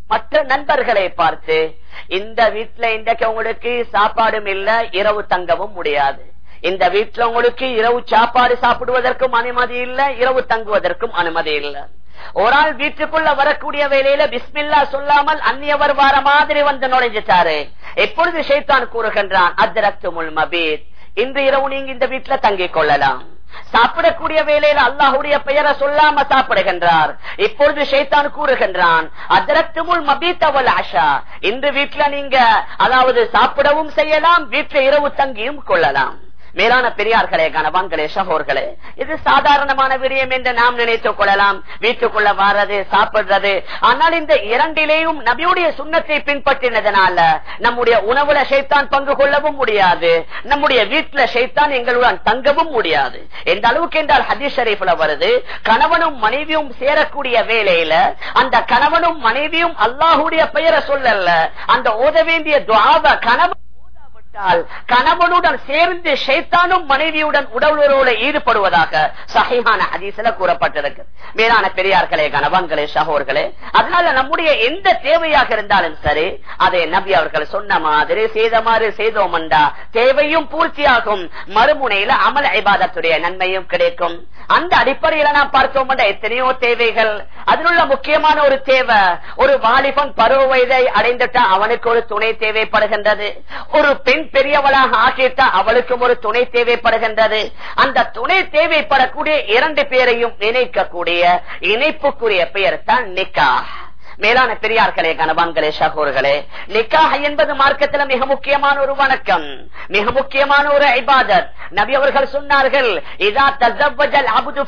மற்ற நண்பர்களை பார்த்து இந்த வீட்டுல இன்றைக்கு உங்களுக்கு சாப்பாடும் இல்ல இரவு தங்கவும் முடியாது இந்த வீட்டுல உங்களுக்கு இரவு சாப்பாடு சாப்பிடுவதற்கும் அனுமதி இல்ல இரவு தங்குவதற்கும் அனுமதி இல்ல ஒரு ஆள் வீட்டுக்குள்ள வரக்கூடிய வேலையில பிஸ்மில்லா சொல்லாமல் அந்நியவர் வார மாதிரி வந்து நுழைஞ்சிட்டாரு எப்பொழுது ஷைத்தான் கூறுகின்றான் அத்தரத்து முல் மபீத் இன்று இரவு நீங்க இந்த வீட்டுல தங்கிக் கொள்ளலாம் சாப்பிடக்கூடிய வேலையில அல்லாஹுடைய பெயரை சொல்லாம சாப்பிடுகின்றார் இப்பொழுது ஷைத்தான் கூறுகின்றான் அதரத்துமுள் மபீத்தவல் ஆஷா இன்று வீட்டுல நீங்க அதாவது சாப்பிடவும் செய்யலாம் வீட்டுல இரவு தங்கியும் கொள்ளலாம் மேலான பெரியார்களே கணவான்களே சகோர்களே இது சாதாரணமான விடயம் என்று நாம் நினைத்துக் கொள்ளலாம் வீட்டுக்குள்ள வாரது சாப்பிடுறது ஆனால் இந்த இரண்டிலேயும் நபியுடைய சுண்ணத்தை பின்பற்றினதுனால நம்முடைய உணவுல ஷைத்தான் பங்கு கொள்ளவும் முடியாது நம்முடைய வீட்டுல ஷைத்தான் எங்களுடன் தங்கவும் முடியாது எந்த அளவுக்கு என்றால் ஹதீஸ் ஷரீஃப்ல வருது கணவனும் மனைவியும் சேரக்கூடிய வேலையில அந்த கணவனும் மனைவியும் அல்லாஹுடைய பெயரை சொல்லல அந்த ஓத வேண்டிய துவாவ கணவன் விட்டால் கணவனுடன் சேர்ந்து ஷைத்தானும் மனைவியுடன் உடலுறவோடு ஈடுபடுவதாக சகையான ஹதீஸ்ல கூறப்பட்டிருக்கு மேலான பெரியார்களே கணவன்களே சகோர்களே அதனால நம்முடைய எந்த தேவையாக இருந்தாலும் சரி அதை நபி அவர்கள் சொன்ன மாதிரி செய்தமாறு செய்தோம்டா தேவையும் பூர்த்தியாகும் மறுமுனையில அமல் ஐபாதத்துடைய நன்மையும் கிடைக்கும் அந்த அடிப்படையில நாம் பார்த்தோம் எத்தனையோ தேவைகள் அதில் உள்ள முக்கியமான ஒரு தேவை ஒரு வாலிபன் பருவ வயதை அடைந்துட்டா அவனுக்கு ஒரு துணை தேவைப்படுகின்றது ஒரு பெண் பெரியவளாக ஆக்கிட்டா அவளுக்கும் ஒரு துணை தேவைப்படுகின்றது அந்த துணை தேவைப்படக்கூடிய இரண்டு பேரையும் இணைக்கக்கூடிய இணைப்புக்குரிய பெயர் தான் நிக்கா மேலான பெரியார்களே கணவான்களே சகோர்களே நிக்காஹ் என்பது மார்க்கத்துல மிக முக்கியமான ஒரு வணக்கம் மிக முக்கியமான ஒரு ஐபாதத் நபி அவர்கள் சொன்னார்கள் இதா தசவஜல் அபுது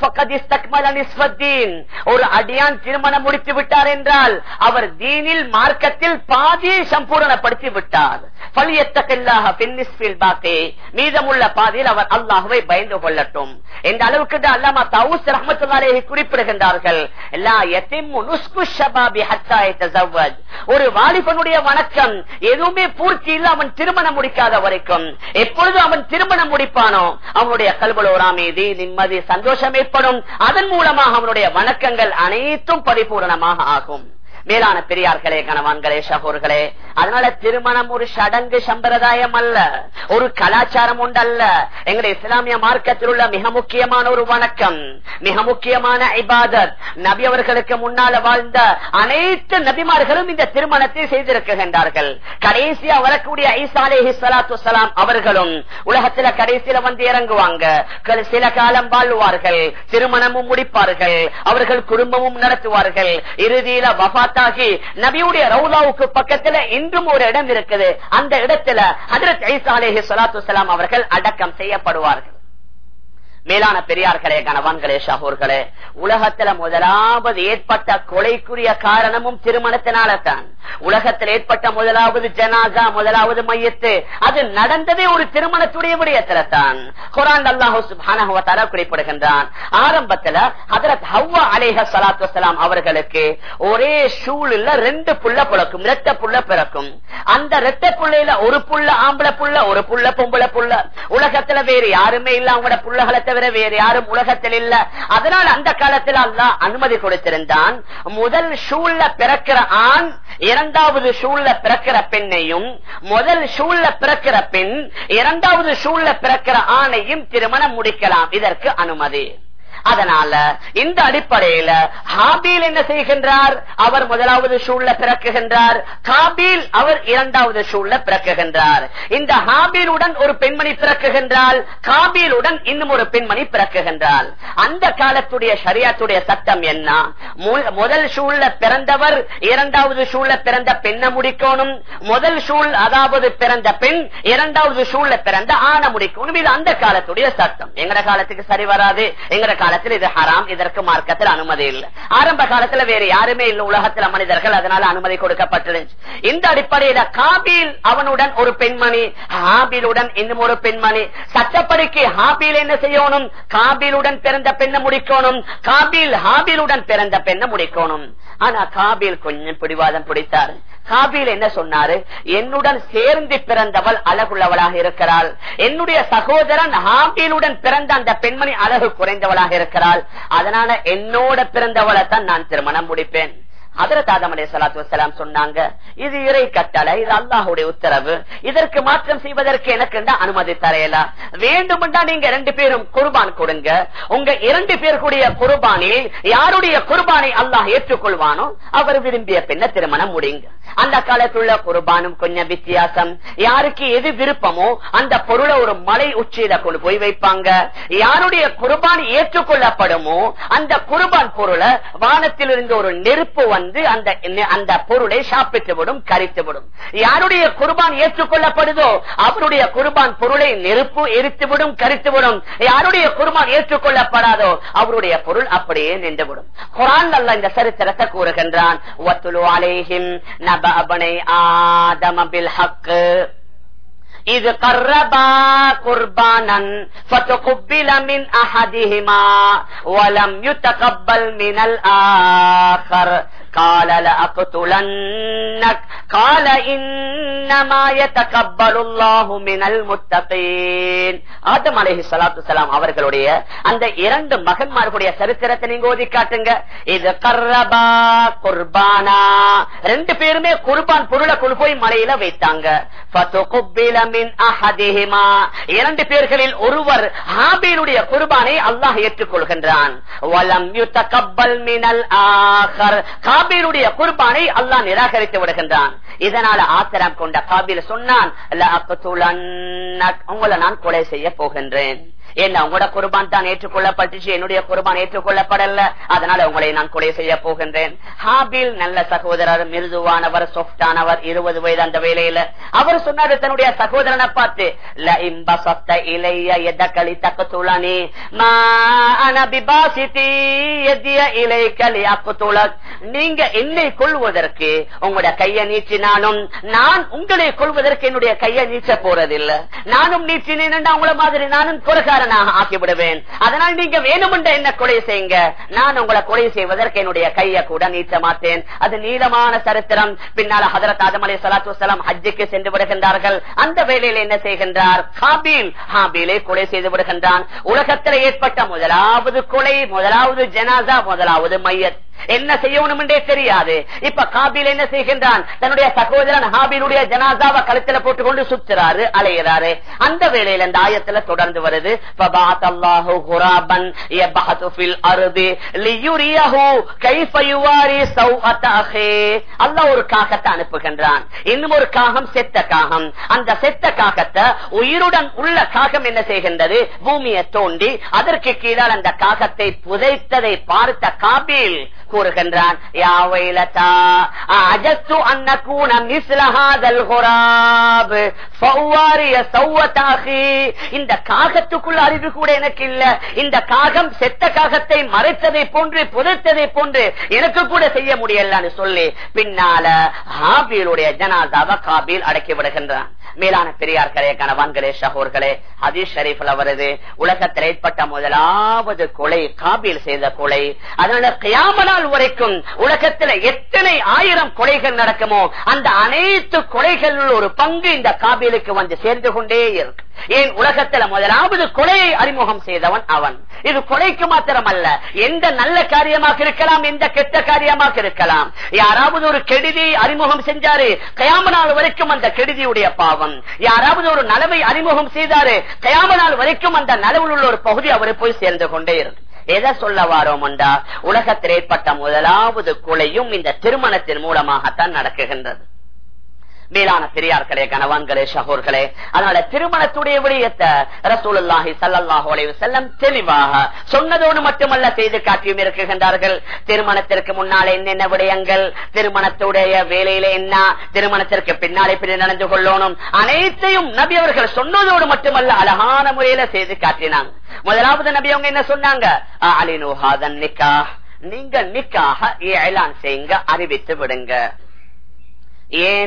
ஒரு அடியான் திருமணம் முடித்து விட்டார் என்றால் அவர் தீனில் மார்க்கத்தில் பாதியை சம்பூரணப்படுத்தி விட்டார் மீதமுள்ள பாதையில் அவர் அல்லாஹுவை பயந்து கொள்ளட்டும் எந்த அளவுக்கு அல்லாமா தவுஸ் ரஹமத்துல்லாலே குறிப்பிடுகின்றார்கள் எல்லா எத்திம்மு நுஸ்கு ஷபாபி ஒரு வாலிபனுடைய வணக்கம் எதுவுமே பூர்த்தி இல்ல அவன் திருமணம் முடிக்காத வரைக்கும் எப்பொழுது அவன் திருமணம் முடிப்பானோ அவனுடைய கல்வலோரா மீதி நிம்மதி சந்தோஷம் ஏற்படும் அதன் மூலமாக அவனுடைய வணக்கங்கள் அனைத்தும் பரிபூரணமாக ஆகும் மேலான பெரியார்களே கணவான்களே சகோர்களே அதனால திருமணம் ஒரு சடங்கு சம்பிரதாயம் அல்ல ஒரு கலாச்சாரம் உண்டல்ல எங்களுடைய இஸ்லாமிய மார்க்கத்தில் உள்ள மிக முக்கியமான ஒரு வணக்கம் மிக முக்கியமான ஐபாதத் நபி அவர்களுக்கு முன்னால வாழ்ந்த அனைத்து நபிமார்களும் இந்த திருமணத்தை செய்திருக்கின்றார்கள் கடைசியா வரக்கூடிய ஐசாலேஹி சலாத்து சலாம் அவர்களும் உலகத்துல கடைசியில வந்து இறங்குவாங்க சில காலம் வாழ்வார்கள் திருமணமும் முடிப்பார்கள் அவர்கள் குடும்பமும் நடத்துவார்கள் இறுதியில வபாத்தாகி நபியுடைய ரவுலாவுக்கு பக்கத்துல இன்றும் ஒரு இடம் இருக்குது அந்த இடத்துல ஹதரத் ஐசா அலேஹி சலாத்து சலாம் அவர்கள் அடக்கம் செய்யப்படுவார்கள் மேலான பெரியார்களே கணவான்களே ஷாகூர்களே உலகத்துல முதலாவது ஏற்பட்ட கொலைக்குரிய காரணமும் திருமணத்தினால தான் உலகத்தில் ஏற்பட்ட முதலாவது ஜனாசா முதலாவது மையத்து அது நடந்ததே ஒரு திருமணத்துடைய விடயத்துல தான் குரான் அல்லாஹூ சுபான குறிப்பிடுகின்றான் ஆரம்பத்துல ஹதரத் ஹவ்வா அலேஹ சலாத்து வலாம் அவர்களுக்கு ஒரே ஷூல்ல ரெண்டு புள்ள பிறக்கும் ரெட்ட புள்ள பிறக்கும் அந்த ரெட்ட புள்ளையில ஒரு புள்ள ஆம்பளை புள்ள ஒரு புள்ள பொம்பளை புள்ள உலகத்துல வேறு யாருமே இல்ல அவங்களோட புள்ளகளை தவிர வேறு யாரும் உலகத்தில் இல்ல அதனால் அந்த காலத்தில் அல்ல அனுமதி கொடுத்திருந்தான் முதல் ஷூல்ல பிறக்கிற ஆண் இரண்டாவது ஷூல்ல பிறக்கிற பெண்ணையும் முதல் ஷூல்ல பிறக்கிற பெண் இரண்டாவது ஷூல்ல பிறக்கிற ஆணையும் திருமணம் முடிக்கலாம் இதற்கு அனுமதி அதனால இந்த அடிப்படையில ஹாபீல் என்ன செய்கின்றார் அவர் முதலாவது ஷூல்ல பிறக்குகின்றார் காபீல் அவர் இரண்டாவது ஷூல்ல பிறக்குகின்றார் இந்த ஹாபீலுடன் ஒரு பெண்மணி பிறக்குகின்றால் காபீலுடன் இன்னும் ஒரு பெண்மணி பிறக்குகின்றார் அந்த காலத்துடைய சரியாத்துடைய சட்டம் என்ன முதல் ஷூல்ல பிறந்தவர் இரண்டாவது ஷூல்ல பிறந்த பெண்ணை முடிக்கணும் முதல் ஷூல் அதாவது பிறந்த பெண் இரண்டாவது ஷூல்ல பிறந்த ஆணை முடிக்கணும் இது அந்த காலத்துடைய சட்டம் எங்கட காலத்துக்கு சரி வராது எங்கட காலத்தில் இது ஹராம் இதற்கு மார்க்கத்தில் அனுமதி இல்லை ஆரம்ப காலத்துல வேற யாருமே இல்ல உலகத்துல மனிதர்கள் அதனால அனுமதி கொடுக்கப்பட்டிருந்துச்சு இந்த அடிப்படையில காபீல் அவனுடன் ஒரு பெண்மணி ஹாபீலுடன் இன்னும் ஒரு பெண்மணி சட்டப்படிக்கு ஹாபீல் என்ன செய்யணும் காபீலுடன் பிறந்த பெண்ணை முடிக்கணும் காபீல் ஹாபீலுடன் பிறந்த பெண்ணை முடிக்கணும் ஆனா காபீல் கொஞ்சம் பிடிவாதம் பிடித்தார் காபீல் என்ன சொன்னாரு என்னுடன் சேர்ந்து பிறந்தவள் அழகுள்ளவளாக இருக்கிறாள் என்னுடைய சகோதரன் ஹாபீலுடன் பிறந்த அந்த பெண்மணி அழகு குறைந்தவளாக இருக்கிறாள் அதனால என்னோட பிறந்தவளை தான் நான் திருமணம் முடிப்பேன் அதற்கு ஆதம் அலே சலாத்து வசலாம் சொன்னாங்க இது இறை கட்டளை இது அல்லாஹுடைய உத்தரவு இதற்கு மாற்றம் செய்வதற்கு எனக்கு அனுமதி தரையல வேண்டுமென்றா நீங்க ரெண்டு பேரும் குர்பான் கொடுங்க உங்க இரண்டு பேருக்குடைய குர்பானில் யாருடைய குர்பானை அல்லாஹ் ஏற்றுக்கொள்வானோ அவர் விரும்பிய பெண்ண திருமணம் முடிங்க அந்த காலத்துள்ள குர்பானும் கொஞ்சம் வித்தியாசம் யாருக்கு எது விருப்பமோ அந்த பொருளை ஒரு மலை உச்சியில கொண்டு போய் வைப்பாங்க யாருடைய குர்பான் ஏற்றுக்கொள்ளப்படுமோ அந்த குர்பான் பொருளை வானத்திலிருந்து ஒரு நெருப்பு வந்து அந்த அந்த பொருளை சாப்பிட்டு விடும் கரித்து விடும் யாருடைய குர்பான் ஏற்றுக்கொள்ளப்படுதோ அவருடைய குர்பான் பொருளை நெருப்பு எரித்துவிடும் கரித்துவிடும் யாருடைய குர்பான் ஏற்றுக்கொள்ளப்படாதோ அவருடைய பொருள் அப்படியே நின்றுவிடும் குரான் அல்ல இந்த சரித்திரத்தை கூறுகின்றான் ஆதம பில் ஹக்கு இது கர்ரபா குர்பானன் فتقبل من احدهما ولم يتقبل من الاخر قال لأقتلنك قال إنما يتقبل الله من المتقين ஆதம் அலைஹி ஸலாத்து ஸலாம் அவர்களுடைய அந்த இரண்டு மகன்மார்களுடைய சரித்திரத்தை நீங்க ஓதி காட்டுங்க இது கர்ரபா குர்பானா ரெண்டு பேருமே குர்பான் பொருளை கொண்டு போய் மலையில வைத்தாங்க இரண்டு பேர்களில் ஒருவர் ஹாபீலுடைய குர்பானை அல்லாஹ் ஏற்றுக்கொள்கின்றான் காபீலுடைய குர்பானை அல்லாஹ் நிராகரித்து விடுகின்றான் இதனால ஆத்திரம் கொண்ட காபீல் சொன்னான் உங்களை நான் கொலை செய்ய போகின்றேன் என்ன உங்களோட குர்பான் தான் ஏற்றுக்கொள்ளப்பட்டுச்சு என்னுடைய குர்பான் ஏற்றுக்கொள்ளப்படல அதனால உங்களை நான் கொலை செய்ய போகின்றேன் ஹாபில் நல்ல சகோதரர் மிருதுவானவர் சொப்டானவர் இருபது வயது அந்த வேலையில அவர் சொன்னாரு தன்னுடைய சகோதரனை பார்த்து இளைய எத களி தக்க துளனி இலை களி அக்கு நீங்க என்னை கொள்வதற்கு உங்களுடைய கையை நீச்சினாலும் நான் உங்களை கொள்வதற்கு என்னுடைய கையை நீச்ச போறதில்லை நானும் நீச்சினேன் உங்களை மாதிரி நானும் குறைகார கொலைகாரனாக ஆக்கிவிடுவேன் அதனால் நீங்க வேணுமென்ற என்ன கொலை செய்யுங்க நான் உங்களை கொலை செய்வதற்கு என்னுடைய கையை கூட நீட்ட மாட்டேன் அது நீளமான சரித்திரம் பின்னால ஹதரத் ஆதம் அலி சலாத்து வலாம் ஹஜ்ஜுக்கு சென்று விடுகின்றார்கள் அந்த வேலையில் என்ன செய்கின்றார் ஹாபீல் ஹாபீலை கொலை செய்து விடுகின்றான் உலகத்தில் ஏற்பட்ட முதலாவது கொலை முதலாவது ஜனாசா முதலாவது மையத் என்ன செய்யணும் என்றே தெரியாது இப்ப காபில் என்ன செய்கின்றான் தன்னுடைய சகோதரன் ஹாபிலுடைய ஜனாசாவை கழுத்துல போட்டுக்கொண்டு சுத்துறாரு அலையிறாரு அந்த வேளையில இந்த ஆயத்துல தொடர்ந்து வருது ஒரு காகத்தை அனுப்புகின்றான் இன்னும் ஒரு காகம் செத்த காகம் அந்த செத்த காகத்தை உயிருடன் உள்ள காகம் என்ன செய்கின்றது பூமியை தோண்டி அதற்கு கீழால் அந்த காகத்தை புதைத்ததை பார்த்த காபில் கூறுகின்றான் இந்த காகத்துக்குள்ள அறிவு கூட எனக்கு இல்ல இந்த காகம் செத்த காகத்தை மறைத்ததை போன்று புதைத்ததை போன்று எனக்கு கூட செய்ய முடியலன்னு சொல்லி பின்னால ஹாபீலுடைய ஜனாதாவை காபீல் அடக்கி விடுகின்றான் மேலான பெரியார்களே கணவான்களே ஷஹோர்களே ஹதீஸ் ஷரீஃப்ல வருது உலகத்தில் ஏற்பட்ட முதலாவது கொலை காபீல் செய்த கொலை அதனால கியாம நாள் வரைக்கும் உலகத்தில் எத்தனை ஆயிரம் கொலைகள் நடக்குமோ அந்த அனைத்து கொலைகளில் ஒரு பங்கு இந்த காபீலுக்கு வந்து சேர்ந்து கொண்டே இருக்கு ஏன் உலகத்துல முதலாவது கொலையை அறிமுகம் செய்தவன் அவன் இது கொலைக்கு மாத்திரம் அல்ல எந்த நல்ல காரியமாக இருக்கலாம் எந்த கெட்ட காரியமாக இருக்கலாம் யாராவது ஒரு கெடுதி அறிமுகம் செஞ்சாரு கயாம நாள் வரைக்கும் அந்த கெடுதியுடைய பாவம் யாராவது ஒரு நலவை அறிமுகம் செய்தாரு கயாம நாள் வரைக்கும் அந்த நலவில் உள்ள ஒரு பகுதி அவரை போய் சேர்ந்து கொண்டே இருக்கு எதை சொல்ல வாரோம்டா உலகத்தில் ஏற்பட்ட முதலாவது கொலையும் இந்த திருமணத்தின் மூலமாகத்தான் நடக்குகின்றது மேலான பெரியார்களே கணவான்களே ஷஹோர்களே அதனால திருமணத்துடைய விடயத்தை ரசூலுல்லாஹி சல்லாஹூ அலைவு செல்லம் தெளிவாக சொன்னதோடு மட்டுமல்ல செய்து காட்டியும் இருக்குகின்றார்கள் திருமணத்திற்கு முன்னாலே என்னென்ன விடயங்கள் திருமணத்துடைய வேலையில என்ன திருமணத்திற்கு பின்னாலே பின் நடந்து கொள்ளணும் அனைத்தையும் நபி அவர்கள் சொன்னதோடு மட்டுமல்ல அழகான முறையில செய்து காட்டினாங்க முதலாவது நபி அவங்க என்ன சொன்னாங்க அலினுஹாதன் நிக்கா நீங்க நிக்காக ஏலான் செய்யுங்க அறிவித்து விடுங்க ஏன்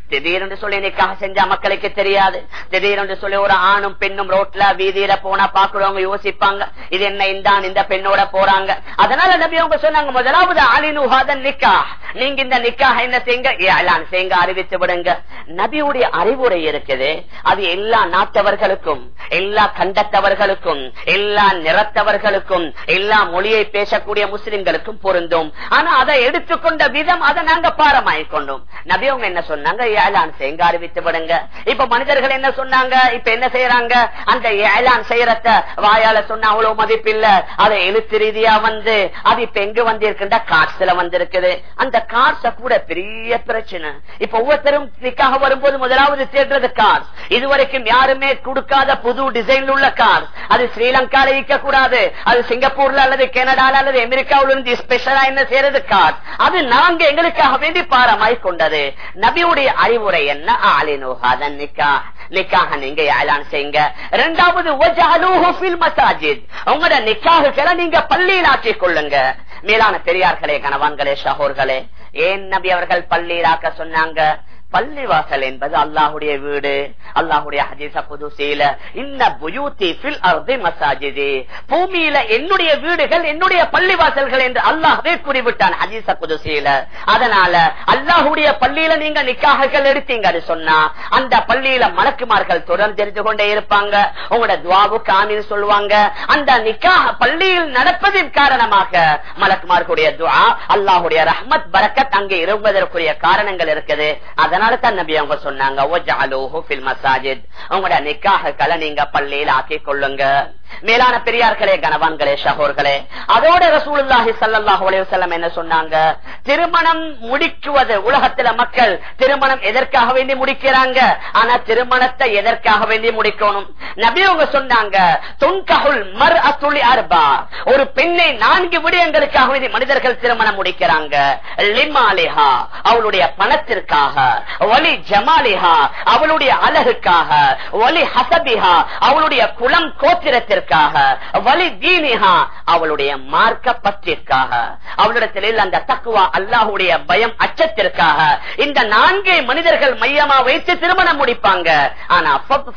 திடீரென்று சொல்லி நிக்காக செஞ்சா மக்களுக்கு தெரியாது திடீரென்று சொல்லி ஒரு ஆணும் பெண்ணும் ரோட்ல வீதியில போனா பாக்குறவங்க யோசிப்பாங்க இது என்ன இந்த இந்த பெண்ணோட போறாங்க அதனால நபி அவங்க சொன்னாங்க முதலாவது ஆலினுஹாதன் நிக்கா நீங்க இந்த நிக்காக என்ன செய்யுங்க ஏலான் செய்யுங்க அறிவித்து விடுங்க நபியுடைய அறிவுரை இருக்குது அது எல்லா நாட்டவர்களுக்கும் எல்லா கண்டத்தவர்களுக்கும் எல்லா நிறத்தவர்களுக்கும் எல்லா மொழியை பேசக்கூடிய முஸ்லிம்களுக்கும் பொருந்தும் ஆனா அதை எடுத்துக்கொண்ட விதம் அதை நாங்க பாரமாயிக் கொண்டோம் நபி அவங்க என்ன சொன்னாங்க ஏலான் செய்யுங்க அறிவித்து விடுங்க இப்ப மனிதர்கள் என்ன சொன்னாங்க இப்ப என்ன செய்யறாங்க அந்த ஏலான் செய்யறத வாயால சொன்ன அவ்வளவு மதிப்பு இல்ல அதை எழுத்து ரீதியா வந்து அது இப்ப எங்க வந்து இருக்குண்டா கார்ட்ஸ்ல வந்திருக்குது அந்த கார்ட்ஸ கூட பெரிய பிரச்சனை இப்ப ஒவ்வொருத்தரும் நிக்காக வரும்போது முதலாவது தேடுறது கார் இதுவரைக்கும் யாருமே கொடுக்காத புது டிசைன் உள்ள கார் அது ஸ்ரீலங்கால இருக்க கூடாது அது சிங்கப்பூர்ல அல்லது கனடால அல்லது அமெரிக்காவில இருந்து ஸ்பெஷலா என்ன செய்யறது கார் அது நாங்க எங்களுக்காக வேண்டி பாரமாய் கொண்டது நபியுடைய அறிவுரை என்ன ஆலினோகாதன் நிக்கா நிக்காக நீங்க ஏலான் செய்யுங்க இரண்டாவது மசாஜித் உங்களோட நிக்காகுகளை நீங்க பள்ளியில் ஆக்கிக் கொள்ளுங்க மேலான பெரியார்களே கணவான்களே ஷஹோர்களே ஏன் நபி அவர்கள் பள்ளியில் ஆக்க சொன்னாங்க பள்ளிவாசல் என்பது அல்லாஹுடைய வீடு அல்லாஹுடைய ஹதீச புதுசீல இன்ன புயூத்தி ஃபில் அர்தி மசாஜிதி பூமியில என்னுடைய வீடுகள் என்னுடைய பள்ளிவாசல்கள் என்று அல்லாஹ்வே கூறிவிட்டான் ஹதீச புதுசீல அதனால அல்லாஹுடைய பள்ளியில நீங்க நிக்காகங்கள் எடுத்தீங்கன்னு சொன்னா அந்த பள்ளியில மலக்குமார்கள் தொடர்ந்து தெரிந்து கொண்டே இருப்பாங்க உங்களோட துவாவு காமின்னு சொல்லுவாங்க அந்த நிக்காக பள்ளியில் நடப்பதின் காரணமாக மலக்குமார்களுடைய துவா அல்லாஹுடைய ரஹ்மத் பரக்கத் அங்கே இருப்பதற்குரிய காரணங்கள் இருக்குது அதனால தான் நபி அவங்க சொன்னாங்க உங்களோட நிக்காகங்களை நீங்க பள்ளியில் ஆக்கிக் கொள்ளுங்க மேலான பெரியார்களே கணவான்களே ஷஹோர்களே அதோட ரசூலுல்லாஹி சல்லாஹூ அலைவசல்லம் என்ன சொன்னாங்க திருமணம் முடிக்குவது உலகத்துல மக்கள் திருமணம் எதற்காக வேண்டி முடிக்கிறாங்க ஆனா திருமணத்தை எதற்காக வேண்டி முடிக்கணும் நபி அவங்க சொன்னாங்க துன்கஹுல் மர் அத்துளி அர்பா ஒரு பெண்ணை நான்கு விடயங்களுக்காக வேண்டி மனிதர்கள் திருமணம் முடிக்கிறாங்க லிமாலிஹா அவளுடைய பணத்திற்காக ஒலி ஜமாலிஹா அவளுடைய அழகுக்காக ஒலி ஹசபிஹா அவளுடைய குலம் கோத்திரத்திற்காக வலி தீனிஹா அவளுடைய மார்க்க பற்றிற்காக அவளிடத்தில் அந்த தக்குவா அல்லாஹுடைய பயம் அச்சத்திற்காக இந்த நான்கை மனிதர்கள் மையமா வைத்து திருமணம் முடிப்பாங்க ஆனா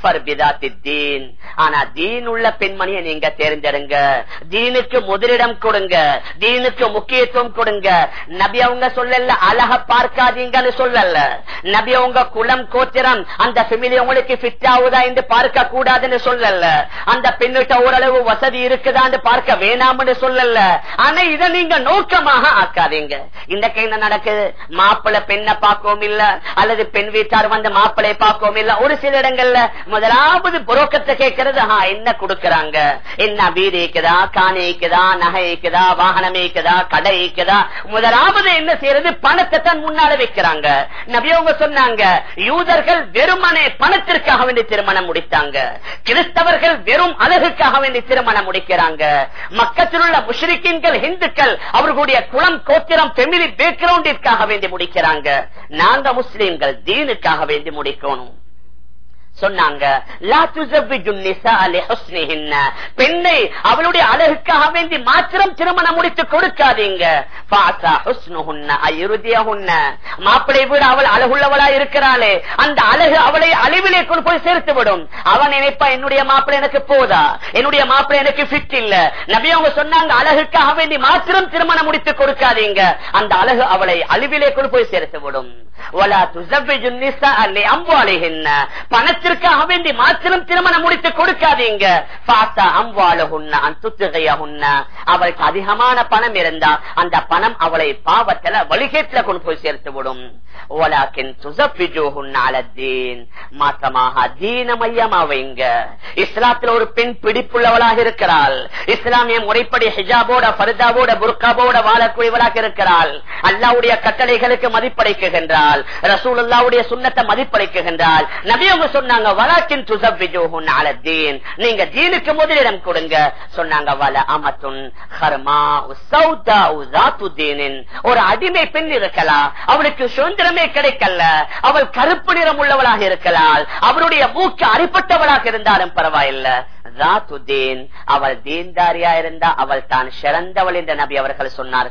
தீன் ஆனா தீன் உள்ள பெண்மணியை நீங்க தேர்ந்தெடுங்க தீனுக்கு முதலிடம் கொடுங்க தீனுக்கு முக்கியத்துவம் கொடுங்க நபி அவங்க சொல்லல அழக பார்க்காதீங்கன்னு சொல்லல நபி அவங்க குலம் கோத்திரம் அந்த ஃபெமிலி உங்களுக்கு ஃபிட் ஆகுதா என்று பார்க்க கூடாதுன்னு சொல்லல அந்த பெண்ணிட்ட ஓரளவு வசதி இருக்குதான்னு பார்க்க வேணாம்னு சொல்லல ஆனா இதை நீங்க நோக்கமாக ஆக்காதீங்க இந்த என்ன நடக்குது மாப்பிள்ள பெண்ணை பார்க்கவும் இல்ல அல்லது பெண் வீட்டார் வந்து மாப்பிளை பார்க்கவும் இல்ல ஒரு சில இடங்கள்ல முதலாவது புரோக்கத்தை கேட்கறது என்ன கொடுக்கறாங்க என்ன வீடு இருக்குதா காணி இருக்குதா நகை இருக்குதா வாகனம் இருக்குதா கடை இருக்குதா முதலாவது என்ன செய்யறது பணத்தை தான் முன்னால வைக்கிறாங்க நபியவங்க சொன்னாங்க யூதர்கள் வெறுமனே பணத்திற்காக வேண்டி திருமணம் முடித்தாங்க கிறிஸ்தவர்கள் வெறும் அழகுக்காக வேண்டி திருமணம் முடிக்கிறாங்க மக்கத்தில் உள்ள முஷ்ரிக்கின்கள் இந்துக்கள் அவர்களுடைய குளம் கோத்திரம் பெமிலி பேக்ரவுண்டிற்காக வேண்டி முடிக்கிறாங்க நாங்க முஸ்லீம்கள் தீனுக்காக வேண்டி முடிக்கணும் சொன்னாங்க பெண்ணை அவளுடைய அழகுக்காக வேண்டி மாத்திரம் திருமணம் முடித்து கொடுக்காதீங்க மாப்பிளை வீடு அவள் அழகுள்ளவளா இருக்கிறாளே அந்த அழகு அவளை அழிவிலே கொண்டு போய் சேர்த்து விடும் அவன் நினைப்பா என்னுடைய மாப்பிளை எனக்கு போதா என்னுடைய மாப்பிளை எனக்கு ஃபிட் இல்ல நபி அவங்க சொன்னாங்க அழகுக்காக வேண்டி மாத்திரம் திருமணம் முடித்து கொடுக்காதீங்க அந்த அழகு அவளை அழிவிலே கொண்டு போய் சேர்த்து விடும் பணத்திற்காக வேண்டி மாத்திரம் திருமணம் முடித்து கொடுக்காதீங்க அவளுக்கு அதிகமான பணம் இருந்தா அந்த பணம் அவளை பாவத்துல வழிகேட்டில கொண்டு போய் சேர்த்து விடும் மாற்றமாக தீனமயமா வைங்க இஸ்லாத்துல ஒரு பெண் பிடிப்புள்ளவளாக இருக்கிறாள் இஸ்லாமிய முறைப்படி ஹிஜாபோட பருதாவோட புர்காவோட வாழக்கூடியவளாக இருக்கிறாள் அல்லாவுடைய கட்டளைகளுக்கு மதிப்படைக்குகின்றாள் ரசூல் அல்லாவுடைய சுண்ணத்தை மதிப்படைக்குகின்றாள் நபி அவங்க சொன்னாங்க வலாக்கின் துசப்பிஜோஹுன் அலத்தீன் நீங்க தீனுக்கு முதலிடம் கொடுங்க சொன்னாங்க வல அமத்துன் ஹர்மா சௌதா உசாத்து தீனின் ஒரு அடிமை பெண் இருக்கலாம் அவளுக்கு சுதந்திரமே கிடைக்கல அவள் கருப்பு நிறம் உள்ளவளாக இருக்கலாம் அவருடைய மூக்கு அடிப்பட்டவளாக இருந்தாலும் பரவாயில்ல அவள் தீன்தாரியா இருந்தா அவள் தான் சிறந்தவள் என்று நபி அவர்கள் சொன்னார்கள்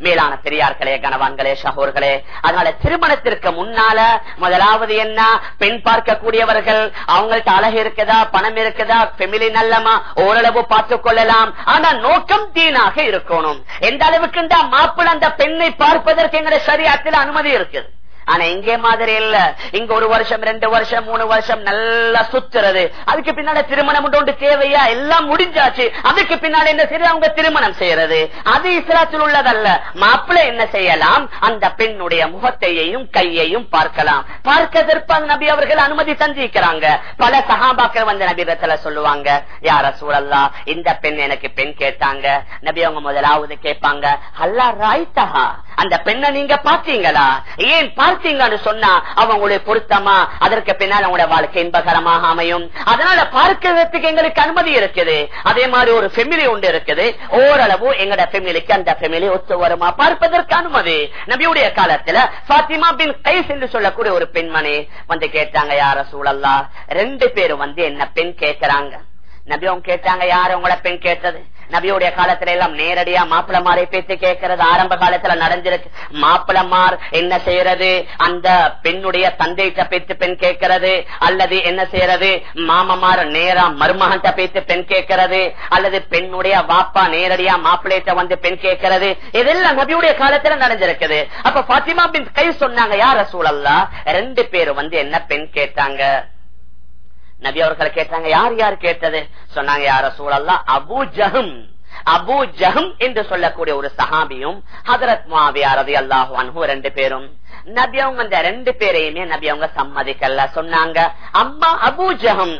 மேலான பெரியார்களே கணவான்களே சகோர்களே அதனால திருமணத்திற்கு முன்னால முதலாவது என்ன பெண் பார்க்கக்கூடியவர்கள் அவங்கள்ட்ட அழகு இருக்குதா பணம் இருக்குதா பெமிலி நல்லமா ஓரளவு பார்த்துக் கொள்ளலாம் ஆனா நோக்கம் தீனாக இருக்கணும் எந்த அளவுக்கு இந்த மாப்பிள்ள அந்த பெண்ணை பார்ப்பதற்கு எங்களுடைய சரியத்தில் அனுமதி இருக்குது ஆனா இங்கே மாதிரி இல்ல இங்க ஒரு வருஷம் ரெண்டு வருஷம் மூணு வருஷம் நல்லா சுத்துறது அதுக்கு பின்னால திருமணம் ஒன்று தேவையா எல்லாம் முடிஞ்சாச்சு அதுக்கு பின்னால என்ன செய்யறது அவங்க திருமணம் செய்யறது அது இஸ்லாத்தில் உள்ளதல்ல மாப்பிள்ளை என்ன செய்யலாம் அந்த பெண்ணுடைய முகத்தையும் கையையும் பார்க்கலாம் பார்க்கதற்கு நபி அவர்கள் அனுமதி தந்திருக்கிறாங்க பல சகாபாக்கள் வந்து நபிரத்துல சொல்லுவாங்க யார சூழல்லா இந்த பெண் எனக்கு பெண் கேட்டாங்க நபி அவங்க முதலாவது கேட்பாங்க அல்லா ராய்த்தகா அந்த பெண்ணை நீங்க பாத்தீங்களா ஏன் பார்த்தீங்கன்னு சொன்னா அவங்களுடைய பொருத்தமா அதற்கு பின்னால் அவங்களோட வாழ்க்கை இன்பகரமாக அமையும் அதனால பார்க்கிறதுக்கு எங்களுக்கு அனுமதி இருக்குது அதே மாதிரி ஒரு ஃபெமிலி உண்டு இருக்குது ஓரளவு எங்கட ஃபெமிலிக்கு அந்த ஃபெமிலி ஒத்து வருமா பார்ப்பதற்கு அனுமதி நபியுடைய காலத்துல பாத்திமா பின் கைஸ் என்று சொல்லக்கூடிய ஒரு பெண்மணி வந்து கேட்டாங்க யார சூழல்லா ரெண்டு பேரும் வந்து என்ன பெண் கேட்கிறாங்க நபி அவங்க கேட்டாங்க யாரு உங்களோட பெண் கேட்டது நபியுடைய காலத்துல எல்லாம் நேரடியா மாப்பிளமாரை பேச்சு கேட்கறது ஆரம்ப காலத்துல நடந்திருக்கு மாப்பிளமார் என்ன செய்யறது அந்த பெண்ணுடைய தந்தைகிட்ட பேச்சு பெண் கேட்கறது அல்லது என்ன செய்யறது மாமமார் நேரா மருமகன்ட்ட பேச்சு பெண் கேட்கறது அல்லது பெண்ணுடைய வாப்பா நேரடியா மாப்பிள்ளைகிட்ட வந்து பெண் கேட்கறது இதெல்லாம் நபியுடைய காலத்துல நடந்திருக்குது அப்ப பாத்திமா பின் கை சொன்னாங்க யார சூழல்லா ரெண்டு பேரும் வந்து என்ன பெண் கேட்டாங்க நபி அவர்கள் கேட்டாங்க யார் யார் கேட்டது சொன்னாங்க யார சூழல்லாம் அபு ஜஹம் அபு ஜஹம் என்று சொல்லக்கூடிய ஒரு சஹாபியும் ஹதரத் மாவியாரதி அல்லாஹு அன்ஹு ரெண்டு பேரும் நபி அவங்க இந்த ரெண்டு பேரையுமே நபி அவங்க சம்மதிக்கல சொன்னாங்க அம்மா அபூஜகம்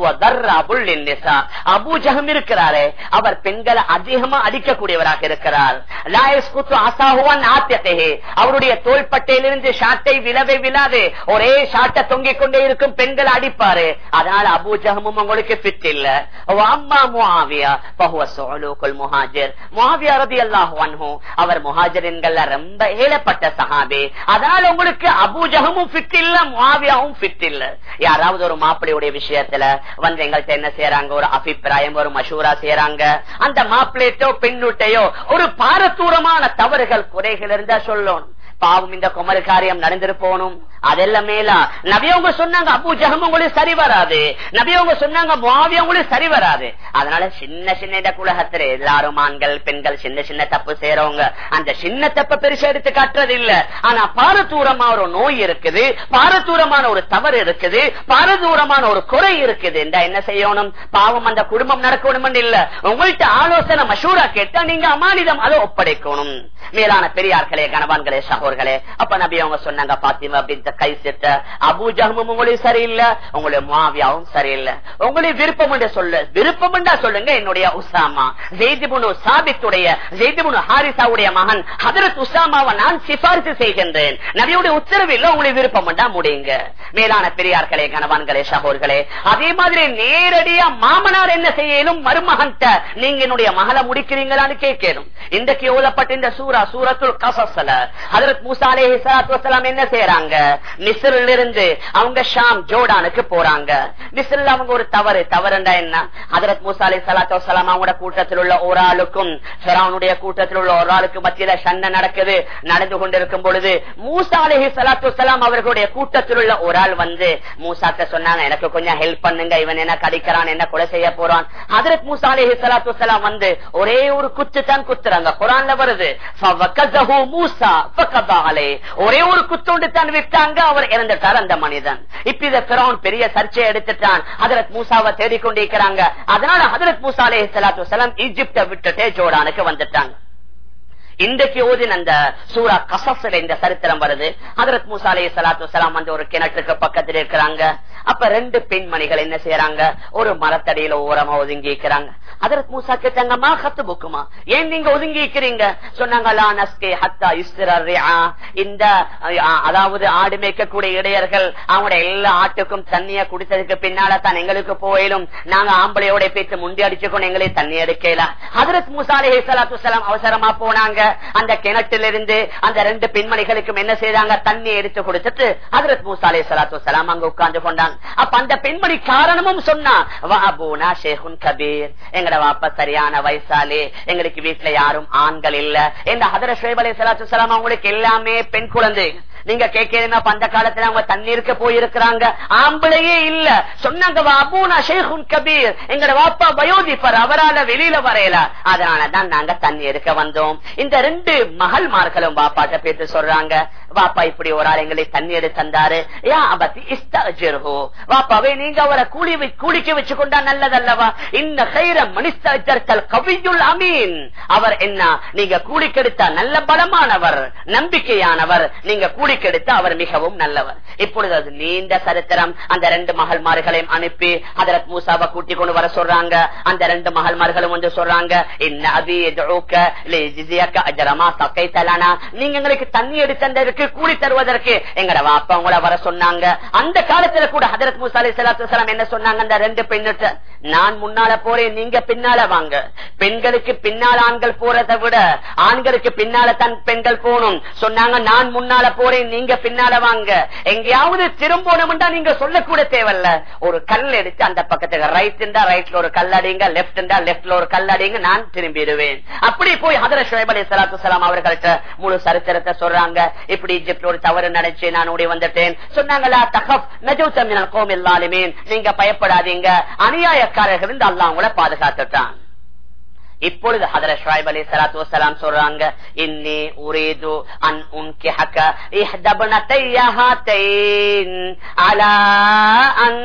அபூஜகம் இருக்கிறாரே அவர் பெண்களை அதிகமா அடிக்கக்கூடியவராக இருக்கிறார் அவருடைய தோள்பட்டையிலிருந்து ஷாட்டை விழவே விழாது ஒரே ஷாட்டை தொங்கிக் கொண்டே இருக்கும் பெண்களை அடிப்பாரு அதனால அபூஜகமும் உங்களுக்கு பிட் இல்ல அம்மா முஹாவியா பகுவ சோலுக்குள் முஹாஜர் முஹாவியா ரதி அல்லாஹு அவர் முஹாஜரின்கள் ரொம்ப ஏழப்பட்ட சஹாபி அதனால உங்களுக்கு அபூஜகமும் ஃபிட் இல்ல முவாவியாவும் ஃபிட் இல்ல யாராவது ஒரு மாப்பிள்ளையுடைய விஷயத்துல வந்து எங்கள்கிட்ட என்ன செய்யறாங்க ஒரு அபிப்பிராயம் ஒரு மஷூரா செய்யறாங்க அந்த மாப்பிள்ளையோ பெண்ணுட்டையோ ஒரு பாரதூரமான தவறுகள் குறைகள் இருந்தா சொல்லணும் பாவம் இந்த குமரு காரியம் நடந்துட்டு போகணும் அதெல்லாம் மேலா நபியவங்க சொன்னாங்க அபு ஜகம் உங்களுக்கு சரி வராது நபியவங்க சொன்னாங்க மாவி உங்களுக்கு சரி வராது அதனால சின்ன சின்ன குலகத்துல எல்லாரும் ஆண்கள் பெண்கள் சின்ன சின்ன தப்பு செய்யறவங்க அந்த சின்ன தப்ப பெருசா எடுத்து காட்டுறது இல்ல ஆனா பாரதூரமா ஒரு நோய் இருக்குது பாரதூரமான ஒரு தவறு இருக்குது பாரதூரமான ஒரு குறை இருக்குது என்றா என்ன செய்யணும் பாவம் அந்த குடும்பம் நடக்கணும் இல்ல உங்கள்கிட்ட ஆலோசனை மஷூரா கேட்டா நீங்க அமானிதம் அதை ஒப்படைக்கணும் மேலான பெரியார்களே கணவான்களே சகோர்களே அப்ப நபி அவங்க சொன்னாங்க பாத்திமா அப்படின்ற கை செட்ட அபூஜகமும் உங்களுக்கு சரியில்லை உங்களுடைய மாவியாவும் சரியில்லை உங்களுக்கு விருப்பம் என்று சொல்ல விருப்பம் என்றா சொல்லுங்க என்னுடைய உசாமா ஜெய்திபுனு சாபித்துடைய ஜெய்திபுனு ஹாரிசாவுடைய மகன் ஹதரத் உசாமாவை நான் சிபாரிசு செய்கின்றேன் நபியுடைய உத்தரவு இல்ல உங்களுக்கு விருப்பம் என்றா முடியுங்க மேலான பெரியார்களே கணவான்களே சகோர்களே அதே மாதிரி நேரடியா மாமனார் என்ன செய்யணும் மருமகன் நீங்க என்னுடைய மகளை முடிக்கிறீங்களான்னு கேட்கணும் இன்றைக்கு ஓதப்பட்ட இந்த சூரா சூரத்துல் கசஸ்ல ஹதரத் மூசா அலேஹி சலாத்து வசலாம் என்ன செய்யறாங்க மிஸ்ரில் இருந்து அவங்க ஷாம் ஜோடானுக்கு போறாங்க மிஸ்ரில் அவங்க ஒரு தவறு தவறுண்டா என்ன ஹதரத் மூசா அலி சலாத்து வசலாம் அவங்களோட கூட்டத்தில் உள்ள ஒரு ஆளுக்கும் ஃபெரானுடைய கூட்டத்தில் உள்ள ஒரு ஆளுக்கு மத்தியில சண்டை நடக்குது நடந்து கொண்டிருக்கும் பொழுது மூசா அலேஹி சலாத்து வசலாம் அவர்களுடைய கூட்டத்தில் உள்ள ஒரு ஆள் வந்து மூசாக்க சொன்னாங்க எனக்கு கொஞ்சம் ஹெல்ப் பண்ணுங்க இவன் என்ன கடிக்கிறான் என்ன கொலை செய்ய போறான் ஹதரத் மூசா அலேஹி சலாத்து வசலாம் வந்து ஒரே ஒரு குத்து தான் குத்துறாங்க குரான்ல வருது ஒரே ஒரு குத்தோண்டு தான் விட்டாங்க அவர் இறந்துட்டார் அந்த மனிதன் இப்ப இத பெரிய சர்ச்சை எடுத்துட்டான் ஹதரத் மூசாவை தேடிக்கொண்டிருக்கிறாங்க அதனால ஹதரத் மூசா அலே சலாத்து வலாம் ஈஜிப்ட விட்டுட்டே ஜோடானுக்கு வந்துட்டாங்க இன்றைக்கு ஓதின் அந்த சூரா கசஸ்ல இந்த சரித்திரம் வருது ஹதரத் மூசா அலே சலாத்து வலாம் வந்து ஒரு கிணற்றுக்கு பக்கத்தில் இருக்கிறாங்க அப்ப ரெண்டு பெண்மணிகள் என்ன செய்யறாங்க ஒரு மரத்தடியில ஓரமா ஒதுங்கி இருக்கிறாங்க அதற்கு மூசா கேட்டாங்கம்மா கத்து புக்குமா ஏன் நீங்க ஒதுங்கி இருக்கிறீங்க சொன்னாங்க இந்த அதாவது ஆடு மேய்க்கக்கூடிய இடையர்கள் அவங்களுடைய எல்லா ஆட்டுக்கும் தண்ணிய குடிச்சதுக்கு பின்னால தான் எங்களுக்கு போயிலும் நாங்க ஆம்பளையோட பேச்சு முண்டி அடிச்சுக்கணும் எங்களே தண்ணி எடுக்கல ஹதரத் மூசா அலி சலாத்து அவசரமா போனாங்க அந்த கிணற்றிலிருந்து அந்த ரெண்டு பெண்மணிகளுக்கும் என்ன செய்தாங்க தண்ணி எடுத்து கொடுத்துட்டு ஹதரத் மூசா அலை சலாத்து வலாம் அங்க உட்கார்ந்து கொண்டாங்க அப்ப அந்த பெண்மணி காரணமும் சொன்னா வாபூனா ஷேகுன் கபீர் எங்கட வாப்பா சரியான வயசாலே எங்களுக்கு வீட்டுல யாரும் ஆண்கள் இல்ல இந்த ஹதர ஷேப் அலை சலாத்து வலாம் அவங்களுக்கு எல்லாமே பெண் குழந்தை நீங்க கேட்கிறீங்க அந்த காலத்துல அவங்க தண்ணீருக்கு போயிருக்கிறாங்க ஆம்பளையே இல்ல சொன்னாங்க அபூனா ஷேகுன் கபீர் எங்கட வாப்பா வயோதிப்பர் அவரால வெளியில வரையல அதனாலதான் நாங்க தண்ணி எடுக்க வந்தோம் இந்த ரெண்டு மகள்மார்களும் வாப்பாட்ட பேட்டு சொல்றாங்க வாப்பா இப்படி ஒரு ஆள் எங்களை தண்ணி எடுத்து தந்தாரு யா அபத்தி இஸ்தஜிர்ஹு வாப்பாவே நீங்க அவரை கூலி வை- கூலிக்கு வச்சு கொண்டா நல்லதல்லவா இந்த கைர மனிதர்கள் கவியுள் அமீன் அவர் என்ன நீங்க கூலிக்கெடுத்தா நல்ல பலமானவர் நம்பிக்கையானவர் நீங்க கூலிக்கெடுத்தா அவர் மிகவும் நல்லவர் இப்பொழுது அது நீண்ட சரித்திரம் அந்த ரெண்டு மகள்மார்களையும் அனுப்பி ஹதரத் மூசாவை கூட்டி கொண்டு வர சொல்றாங்க அந்த ரெண்டு மகள்மார்களும் வந்து சொல்றாங்க இன்ன அபி யதுஊக லியஜ்ஸியக அஜரமா சக்கைத்தலனா நீங்க எங்களுக்கு தண்ணி எடுத்ததற்கு கூலி தருவதற்கு எங்கட வாப்பா உங்களை வர சொன்னாங்க அந்த காலத்துல கூட ஹதரத் மூசா அலைஹிஸ்ஸலாத்து வஸலாம் என்ன சொன்னாங்க அந்த ரெண்டு பெண்ணிட்ட நான் முன்னால போறேன் நீங்க பின்னால வாங்க பெண்களுக்கு பின்னால் ஆண்கள் போறதை விட ஆண்களுக்கு பின்னால தான் பெண்கள் போகணும் சொன்னாங்க நான் முன்னால போறேன் நீங்க பின்னால வாங்க எங்கேயாவது திரும்பணும்டா நீங்க சொல்லக்கூட தேவையில்ல ஒரு கல் எடுத்து அந்த பக்கத்துக்கு ரைட் இருந்தா ரைட்ல ஒரு கல் அடிங்க லெப்ட் இருந்தா லெப்ட்ல ஒரு கல் அடிங்க நான் திரும்பிடுவேன் அப்படி போய் ஹதர ஷுவைப் அலி சலாத்து சலாம் அவர்கள்ட்ட முழு சரித்திரத்தை சொல்றாங்க இப்படி இஜிப்ட்ல ஒரு தவறு நடந்துச்சு நான் ஓடி வந்துட்டேன் சொன்னாங்களா தகப் நஜூத்தமினல் கோமில் லாலிமீன் நீங்க பயப்படாதீங்க அநியாயக்காரர்கள் இருந்து அல்லாஹ் உங்களை பாதுகாத்துட்டான் இப்பொழுது ஹதர ஷாயிப் அலி சலாத்து வசலாம் சொல்றாங்க இன்னி உரீது அன் உன்கிஹக இஹ்தபனதைய ஹாத்தைன் அலா அன்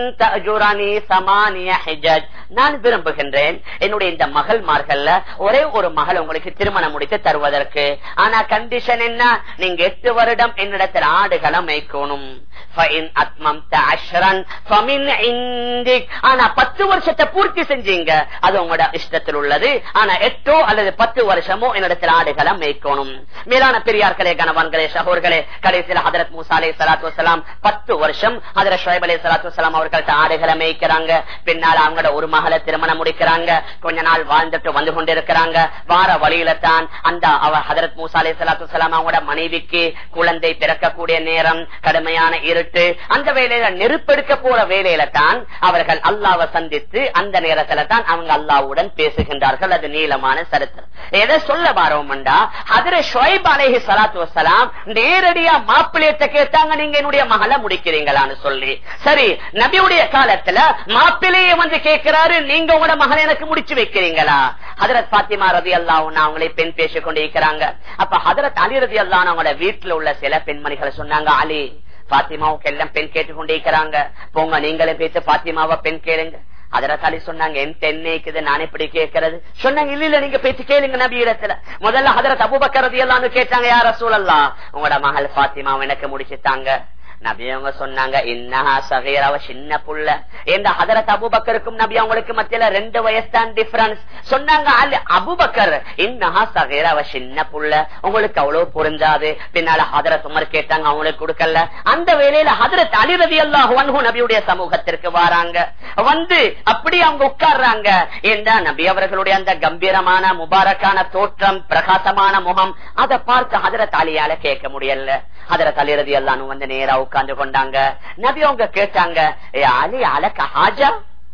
தஜுரனி சமானிய ஹிஜஜ் நான் விரும்புகின்றேன் என்னுடைய இந்த மகள்மார்கள்ல ஒரே ஒரு மகள் உங்களுக்கு திருமணம் முடித்து தருவதற்கு ஆனா கண்டிஷன் என்ன நீங்க எட்டு வருடம் என்னிடத்தில் ஆடுகளை மேய்க்கணும் فَإِنْ أَتْمَمْتَ عَشْرًا فَمِنْ عِنْدِكَ. ஆனா பத்து வருஷத்தை பூர்த்தி செஞ்சீங்க அது உங்களோட இஷ்டத்தில் உள்ளது ஆனா எட்டோ அல்லது பத்து வருஷமோ என்னிடத்தில் ஆடுகளை மேய்க்கணும் மேலான பெரியார்களே கணவான்களே சகோர்களே கடைசியில் ஹதரத் மூசா அலை சலாத்து வசலாம் பத்து வருஷம் ஹதரத் ஷோயப் அலை சலாத்து வசலாம் அவர்கள்ட்ட ஆடுகளை மேய்க்கிறாங்க பின்னால் அவங்களோட ஒரு மகளை திருமணம் முடிக்கிறாங்க கொஞ்ச நாள் வாழ்ந்துட்டு வந்து கொண்டிருக்கிறாங்க வார வழியில தான் அந்த அவர் ஹதரத் மூசா அலை சலாத்து வசலாம் அவங்களோட மனைவிக்கு குழந்தை பிறக்கக்கூடிய நேரம் கடுமையான இருட்டு அந்த வேலையில நெருப்பெடுக்க போற வேலையில தான் அவர்கள் அல்லாவை சந்தித்து அந்த நேரத்துல தான் அவங்க அல்லாவுடன் பேசுகின்றார்கள் அது நீளமான சரித்திரம் எதை சொல்ல வாரோம்டா அதுல ஷொய்ப் அலேஹி சலாத்து வசலாம் நேரடியா மாப்பிள்ளையத்தை கேட்டாங்க நீங்க என்னுடைய மகளை முடிக்கிறீங்களான்னு சொல்லி சரி நபியுடைய காலத்துல மாப்பிள்ளைய வந்து கேட்கிறாரு நீங்க உங்களோட மகளை எனக்கு முடிச்சு வைக்கிறீங்களா ஹதரத் பாத்திமா ரதி அல்லாஹ் அவங்களை பெண் பேசிக் கொண்டிருக்கிறாங்க அப்ப ஹதரத் அலி ரதி அல்லாஹ் அவங்களோட வீட்டுல உள்ள சில பெண்மணிகளை சொன்னாங்க அலி பாத்திமாவுக்கு எல்லாம் பெண் கேட்டுக்கொண்டிருக்கிறாங்க போங்க நீங்களே பேச பாத்திமாவை பெண் கேளுங்க அதரத்தாலி சொன்னாங்க என் தென்னைக்குது நான் எப்படி கேட்கறது சொன்னாங்க இல்ல இல்ல நீங்க பேச்சு கேளுங்க நபி இடத்துல முதல்ல ஹதரத் அபுபக்கரதி எல்லாம் கேட்டாங்க யார சூழல்லாம் உங்களோட மகள் பாத்திமாவை எனக்கு முடிச்சுட்டாங்க நபி அவங்க சொன்னாங்க இன்னஹா சகீராவ சின்ன புள்ள இந்த ஹதரத் அபுபக்கருக்கும் நபி அவங்களுக்கு மத்தியில ரெண்டு வயசு தான் டிஃபரன்ஸ் சொன்னாங்க அல்ல அபுபக்கர் இன்னஹா சகீராவ சின்ன புள்ள உங்களுக்கு அவ்வளவு புரிஞ்சாது பின்னால ஹதரத் உமர் கேட்டாங்க அவங்களுக்கு கொடுக்கல அந்த வேலையில ஹதரத் அலிரதி அல்லாஹ் நபியுடைய சமூகத்திற்கு வராங்க வந்து அப்படி அவங்க உட்கார்றாங்க ஏண்டா நபி அவர்களுடைய அந்த கம்பீரமான முபாரக்கான தோற்றம் பிரகாசமான முகம் அதை பார்த்து ஹதரத் அலியால கேட்க முடியல ஹதரத் அலிரதி அல்லான்னு வந்து நேரா உட்கார்ந்து கொண்டாங்க நபி அவங்க கேட்டாங்க ஏ அலி அலக்க ஹாஜா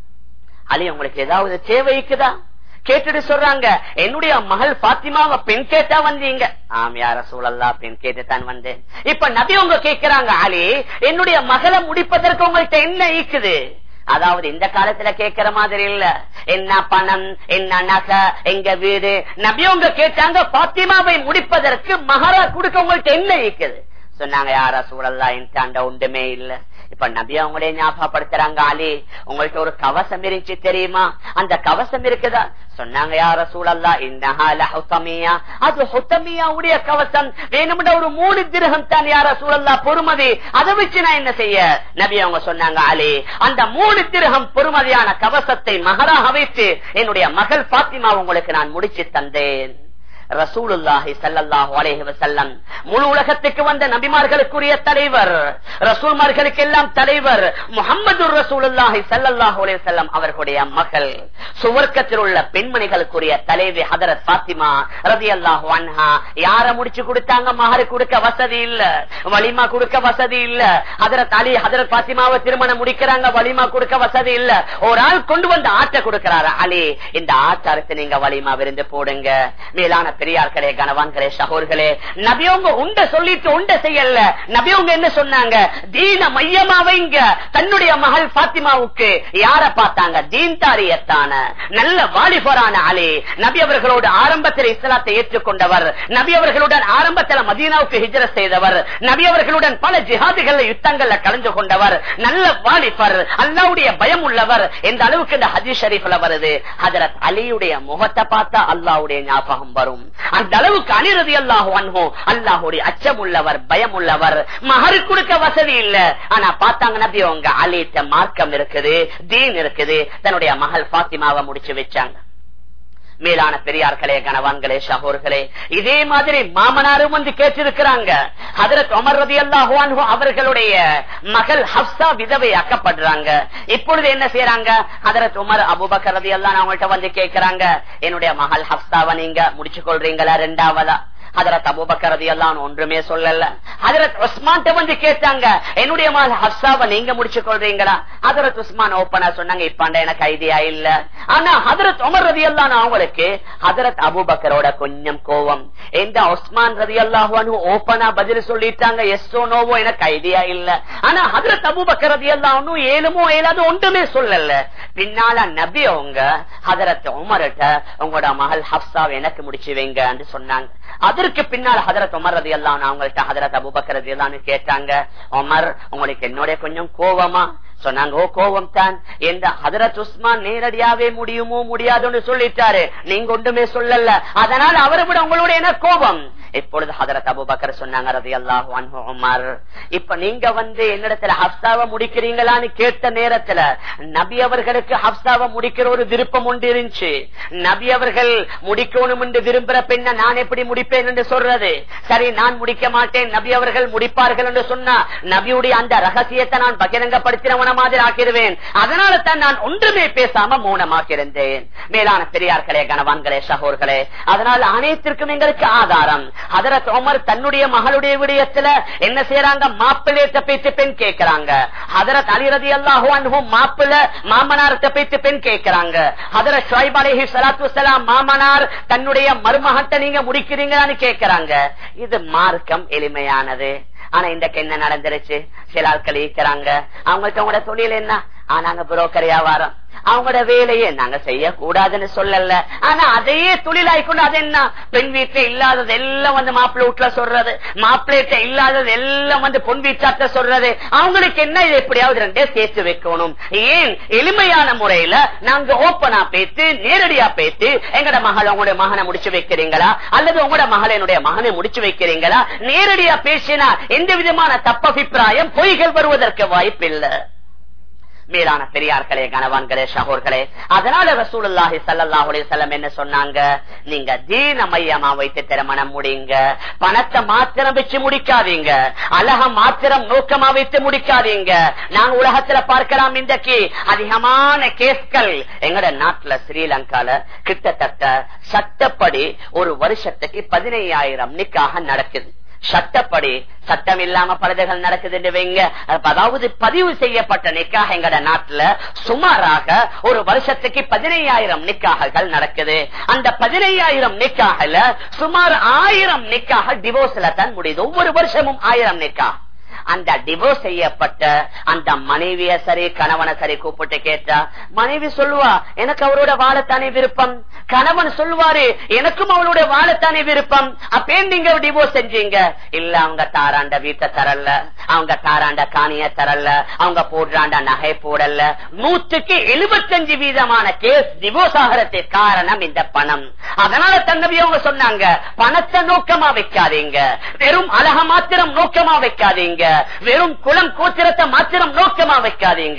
அலி உங்களுக்கு ஏதாவது தேவைக்குதா கேட்டுட்டு சொல்றாங்க என்னுடைய மகள் பாத்திமாவ பெண் கேட்டா வந்தீங்க ஆம் யார சூழல்லா பெண் கேட்டுத்தான் வந்தேன் இப்ப நபி உங்க கேட்கிறாங்க அலி என்னுடைய மகளை முடிப்பதற்கு உங்கள்கிட்ட என்ன ஈக்குது அதாவது இந்த காலத்துல கேட்கிற மாதிரி இல்ல என்ன பணம் என்ன நகை எங்க வீடு நபி உங்க கேட்டாங்க பாத்திமாவை முடிப்பதற்கு மகாரா கொடுக்க உங்கள்கிட்ட என்ன ஈக்குது சொன்னாங்க யாரா சூழல்லா இன்டாண்ட உண்டுமே இல்ல இப்ப நபி அவங்களே ஞாபகப்படுத்துறாங்க ஆலி உங்கள்ட்ட ஒரு கவசம் இருந்துச்சு தெரியுமா அந்த கவசம் இருக்குதா சொன்னாங்க யார சூழல்லா இன்னஹாலமியா அது ஹுத்தமியாவுடைய கவசம் வேணும்னா ஒரு மூணு திருகம் தான் யார சூழல்லா பொறுமதி அதை வச்சு நான் என்ன செய்ய நபி அவங்க சொன்னாங்க ஆலி அந்த மூணு திருகம் பொறுமதியான கவசத்தை மகராக வைத்து என்னுடைய மகள் பாத்திமா உங்களுக்கு நான் முடிச்சு தந்தேன் ரசூலுல்லாஹி ஸல்லல்லாஹு அலைஹி வஸல்லம் முழு உலகத்துக்கு வந்த நபிமார்களுக்குரிய தலைவர் ரசூல்மார்களுக்கு எல்லாம் தலைவர் முகமது ரசூலுல்லாஹி ஸல்லல்லாஹு அலைஹி வஸல்லம் அவர்களுடைய மகள் சுவர்க்கத்தில் உள்ள பெண்மணிகளுக்குரிய தலைவி ஹதரத் பாத்திமா ரலியல்லாஹு அன்ஹா யார முடிச்சு கொடுத்தாங்க மகரு கொடுக்க வசதி இல்ல வலிமா கொடுக்க வசதி இல்ல ஹதரத் அலி ஹதரத் பாத்திமாவை திருமணம் முடிக்கிறாங்க வலிமா கொடுக்க வசதி இல்ல ஒரு ஆள் கொண்டு வந்து ஆட்டை கொடுக்கிறாரு அலி இந்த ஆச்சாரத்தை நீங்க வலிமா விருந்து போடுங்க மேலான பெரியார்களே கனவான்களே சகோர்களே நபியவங்க உண்ட சொல்லிட்டு உண்ட செய்யல நபியவங்க என்ன சொன்னாங்க தீன மையமா வைங்க தன்னுடைய மகள் பாத்திமாவுக்கு யார பார்த்தாங்க தீன்தாரியத்தான நல்ல வாலிபரான அலி நபி அவர்களோடு ஆரம்பத்தில் இஸ்லாத்தை ஏற்றுக்கொண்டவர் நபி அவர்களுடன் ஆரம்பத்தில் மதீனாவுக்கு ஹிஜர செய்தவர் நபி அவர்களுடன் பல ஜிஹாதிகள் யுத்தங்கள்ல கலந்து கொண்டவர் நல்ல வாலிபர் அல்லாவுடைய பயம் உள்ளவர் எந்த அளவுக்கு இந்த ஹஜி ஷரீஃப்ல வருது ஹதரத் அலியுடைய முகத்தை பார்த்தா அல்லாவுடைய ஞாபகம் வரும் அந்த அளவுக்கு அனிரதி அல்லாஹு அன்ஹோ அல்லாஹுடைய அச்சம் உள்ளவர் பயம் உள்ளவர் மகரு கொடுக்க வசதி இல்ல ஆனா பார்த்தாங்க நபி அவங்க அலிட்ட மார்க்கம் இருக்குது தீன் இருக்குது தன்னுடைய மகள் பாத்திமாவை முடிச்சு வச்சாங்க மேலான பெரியார்களே கணவான்களே சகோர்களே இதே மாதிரி மாமனாரும் வந்து கேட்டிருக்கிறாங்க ஹதரத் உமர் ரதி அல்லாஹு அவர்களுடைய மகள் ஹப்சா விதவை அக்கப்படுறாங்க இப்பொழுது என்ன செய்யறாங்க ஹதரத் உமர் அபுபக்கர் ரதி அல்லா அவங்கள்ட்ட வந்து கேட்கிறாங்க என்னுடைய மகள் ஹப்சாவை நீங்க முடிச்சு கொள்றீங்களா ரெண்டாவதா ஹதரத் அபுபக்கரதி எல்லாம் ஒன்றுமே சொல்லல ஹதரத் உஸ்மான் வந்து கேட்டாங்க என்னுடைய மகள் ஹப்சாவை நீங்க முடிச்சு கொள்றீங்களா ஹதரத் உஸ்மான் ஓப்பனா சொன்னாங்க இப்பாண்ட எனக்கு ஐடியா இல்ல ஆனா ஹதரத் உமர் ரதி எல்லாம் அவங்களுக்கு ஹதரத் அபுபக்கரோட கொஞ்சம் கோவம் எந்த உஸ்மான் ரதி அல்லாஹு ஓப்பனா பதில் சொல்லிட்டாங்க எஸ்ஓ நோவோ எனக்கு ஐடியா இல்ல ஆனா ஹதரத் அபுபக்கர் ரதி எல்லாம் ஏழுமோ ஏழாவது ஒன்றுமே சொல்லல பின்னால நபி அவங்க ஹதரத் உமர்கிட்ட உங்களோட மகள் ஹப்சாவை எனக்கு முடிச்சு வைங்க சொன்னாங்க அதற்கு பின்னால் ஹதரத் உமர் ரதி எல்லாம் அவங்கள்ட்ட ஹதரத் அபுபக்கர் ரதி எல்லாம் கேட்டாங்க உமர் உங்களுக்கு என்னுடைய கொஞ்சம் கோவமா சொன்னாங்க ஓ கோவம் தான் எந்த ஹதரத் உஸ்மான் நேரடியாவே முடியுமோ முடியாதுன்னு சொல்லிட்டாரு நீங்க ஒன்றுமே சொல்லல அதனால அவரை விட உங்களோட என்ன கோபம் இப்பொழுது ஹதரத் அபுபக்கர் சொன்னாங்க ரதி அல்லாஹ் உமர் இப்ப நீங்க வந்து என்னிடத்துல ஹப்சாவை முடிக்கிறீங்களான்னு கேட்ட நேரத்துல நபி அவர்களுக்கு ஹப்சாவை முடிக்கிற ஒரு விருப்பம் உண்டு இருந்துச்சு நபி அவர்கள் முடிக்கணும் என்று விரும்புற பெண்ண நான் எப்படி முடிப்பேன் என்று சொல்றது சரி நான் முடிக்க மாட்டேன் நபி அவர்கள் முடிப்பார்கள் என்று சொன்னா நபியுடைய அந்த ரகசியத்தை நான் பகிரங்கப்படுத்தினவன மாதிரி ஆக்கிடுவேன் அதனால தான் நான் ஒன்றுமே பேசாம மௌனமாக்கியிருந்தேன் மேலான பெரியார்களே கணவான்களே சகோர்களே அதனால் அனைத்திற்கும் எங்களுக்கு ஆதாரம் ஹதரத் உமர் தன்னுடைய மகளுடைய விடயத்துல என்ன செய்யறாங்க மாப்பிள்ளையத்தை பேச்சு பெண் கேட்கிறாங்க ஹதரத் அலிரதி அல்லாஹு மாப்பிள்ள மாமனாரத்தை பேச்சு பெண் கேட்கிறாங்க ஹதரத் ஷாயிப் அலேஹி சலாத்து வலாம் மாமனார் தன்னுடைய மருமகத்தை நீங்க முடிக்கிறீங்களான்னு கேட்கிறாங்க இது மார்க்கம் எளிமையானது ஆனா இன்றைக்கு என்ன நடந்துருச்சு சில ஆட்கள் ஈக்கிறாங்க அவங்களுக்கு அவங்களோட தொழில் என்ன நாங்க புரோக்கர் வியாபாரம் அவங்களோட வேலையை நாங்க செய்யக்கூடாதுன்னு சொல்லல ஆனா அதையே தொழிலாய்க்கொண்டு அது என்ன பெண் வீட்டுல இல்லாதது எல்லாம் வந்து மாப்பிள்ளை வீட்டுல சொல்றது மாப்பிள்ளைகிட்ட இல்லாதது எல்லாம் வந்து பொன் வீச்சாட்ட சொல்றது அவங்களுக்கு என்ன இது எப்படியாவது ரெண்டே சேர்த்து வைக்கணும் ஏன் எளிமையான முறையில நாங்க ஓப்பனா பேத்து நேரடியா பேத்து எங்கட மகள் உங்களுடைய மகனை முடிச்சு வைக்கிறீங்களா அல்லது உங்களோட மகள் என்னுடைய மகனை முடிச்சு வைக்கிறீங்களா நேரடியா பேசினா எந்த விதமான தப்பபிப்பிராயம் பொய்கள் வருவதற்கு வாய்ப்பில்லை மேலான பெரியார்களே கணவான்களே சகோர்களே அதனால ரசூலுல்லாஹி சல்லாஹ் செல்லம் என்ன சொன்னாங்க நீங்க தீன மையமா வைத்து திருமணம் முடிங்க பணத்தை மாத்திரம் வச்சு முடிக்காதீங்க அழக மாத்திரம் நோக்கமா வைத்து முடிக்காதீங்க நாங்க உலகத்துல பார்க்கலாம் இன்றைக்கு அதிகமான கேஸ்கள் எங்கட நாட்டுல ஸ்ரீலங்கால கிட்டத்தட்ட சட்டப்படி ஒரு வருஷத்துக்கு பதினையாயிரம் நிக்காக நடக்குது சட்டப்படி சட்டம் இல்லாம பழுதுகள் நடக்குது என்று வைங்க அதாவது பதிவு செய்யப்பட்ட நிக்காக எங்கட நாட்டுல சுமாராக ஒரு வருஷத்துக்கு பதினையாயிரம் நிக்காககள் நடக்குது அந்த பதினையாயிரம் நிக்காகல சுமார் ஆயிரம் நிக்காக டிவோர்ஸ்ல தான் முடியுது ஒவ்வொரு வருஷமும் ஆயிரம் நிக்கா அந்த டிவோர்ஸ் செய்யப்பட்ட அந்த மனைவிய சரி கணவனை சரி கூப்பிட்டு கேட்டா மனைவி சொல்லுவா எனக்கு அவரோட வாழத்தானே விருப்பம் கணவன் சொல்லுவாரு எனக்கும் அவளோட வாழத்தானே விருப்பம் அப்பே நீங்க டிவோர்ஸ் செஞ்சீங்க இல்ல அவங்க தாராண்ட வீட்டை தரல அவங்க தாராண்ட காணிய தரல அவங்க போடுறாண்ட நகை போடல நூற்றுக்கு எழுபத்தஞ்சு வீதமான கேஸ் டிவோர்ஸ் ஆகிறதுக்கு காரணம் இந்த பணம் அதனால தன்னபி அவங்க சொன்னாங்க பணத்தை நோக்கமா வைக்காதீங்க வெறும் அழக மாத்திரம் நோக்கமா வைக்காதீங்க வெறும் குளம் கோத்திரத்தை மாத்திரம் நோக்கமா வைக்காதீங்க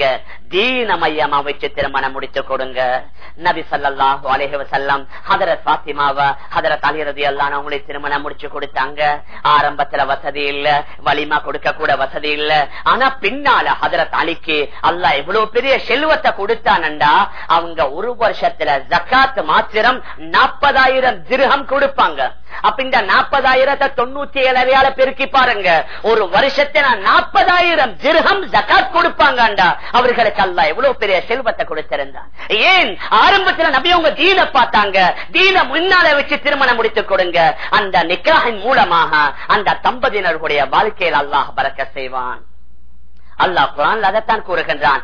தீன மையமா வச்சு திருமணம் முடிச்சு கொடுங்க நபி சல்லாஹு அலேஹி வசல்லம் ஹதரத் பாத்திமாவ ஹதரத் அலிரதி எல்லாம் அவங்களை திருமணம் முடிச்சு கொடுத்தாங்க ஆரம்பத்துல வசதி இல்ல வலிமா கொடுக்க கூட வசதி இல்ல ஆனா பின்னால ஹதரத் அலிக்கு அல்லா எவ்வளவு பெரிய செல்வத்தை கொடுத்தானண்டா அவங்க ஒரு வருஷத்துல ஜக்காத் மாத்திரம் நாற்பதாயிரம் திருகம் கொடுப்பாங்க அப்ப இந்த நாற்பதாயிரத்தை தொண்ணூத்தி ஏழரையால பெருக்கி பாருங்க ஒரு வருஷத்துல நாற்பதாயிரம் திருகம் ஜக்காத் கொடுப்பாங்கண்டா அவர்களுக்கு அல்ல எவ்வளவு பெரிய செல்வத்தை கொடுத்திருந்தார் ஏன் ஆரம்பத்துல நபி அவங்க தீன பார்த்தாங்க தீன முன்னால வச்சு திருமணம் முடித்து கொடுங்க அந்த நிக்காகின் மூலமாக அந்த தம்பதியினருடைய வாழ்க்கையில் அல்லாஹ் பறக்க செய்வான் அல்லாஹ் குரான் அதைத்தான் கூறுகின்றான்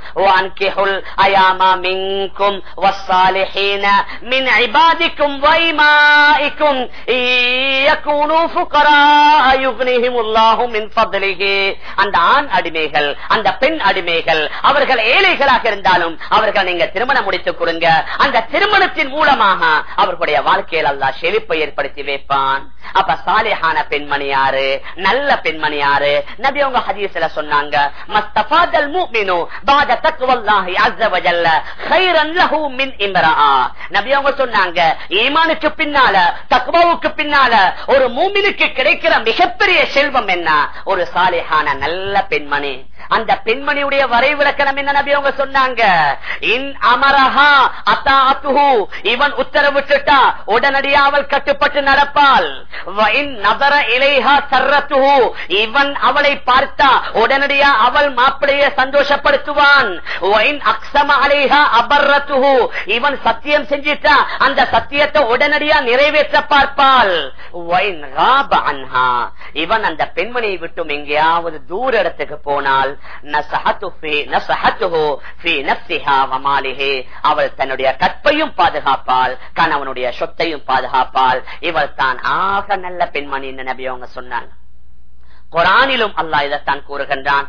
அந்த ஆண் அடிமைகள் அந்த பெண் அடிமைகள் அவர்கள் ஏழைகளாக இருந்தாலும் அவர்கள் நீங்க திருமணம் முடித்துக் கொடுங்க அந்த திருமணத்தின் மூலமாக அவர்களுடைய வாழ்க்கையில் அல்லாஹ் செழிப்பை ஏற்படுத்தி வைப்பான் அப்ப சாலிஹான பெண்மணி யாரு நல்ல பெண்மணி யாரு நபி அவங்க ஹதீஸ்ல சொன்னாங்க மஸ்தபாதல் முஃமினு பாத தக்வல்லாஹி அஸ்ஸ வஜல்ல கைரன் லஹு மின் இம்ரா நபி அவங்க சொன்னாங்க ஈமானுக்கு பின்னால தக்வாவுக்கு பின்னால ஒரு மூமினுக்கு கிடைக்கிற மிகப்பெரிய செல்வம் என்ன ஒரு சாலிஹான நல்ல பெண்மணி அந்த பெண்மணியுடைய வரைவிலக்கணம் என்ன நபி அவங்க சொன்னாங்க இன் அமரஹா அத்தாத்துஹு இவன் உத்தரவிட்டுட்டா உடனடியா அவள் கட்டுப்பட்டு நடப்பாள் நபர இலைஹா சர்ரத்துஹு இவன் அவளை பார்த்தா உடனடியா அவள் மாப்பிளைய சந்தோஷப்படுத்துவான் அக்ஸம அலைஹா அபர்ரத்துஹு இவன் சத்தியம் செஞ்சிட்டா அந்த சத்தியத்தை உடனடியா நிறைவேற்ற பார்ப்பாள் இவன் அந்த பெண்மணியை விட்டும் எங்கேயாவது தூர இடத்துக்கு போனால் அவள் தன்னுடைய கற்பையும் பாதுகாப்பாள் கணவனுடைய சொத்தையும் பாதுகாப்பாள் இவள் தான் ஆக நல்ல பெண்மணி நபி அவங்க சொன்னாங்க குரானிலும் அல்லா இதைத்தான் கூறுகின்றான்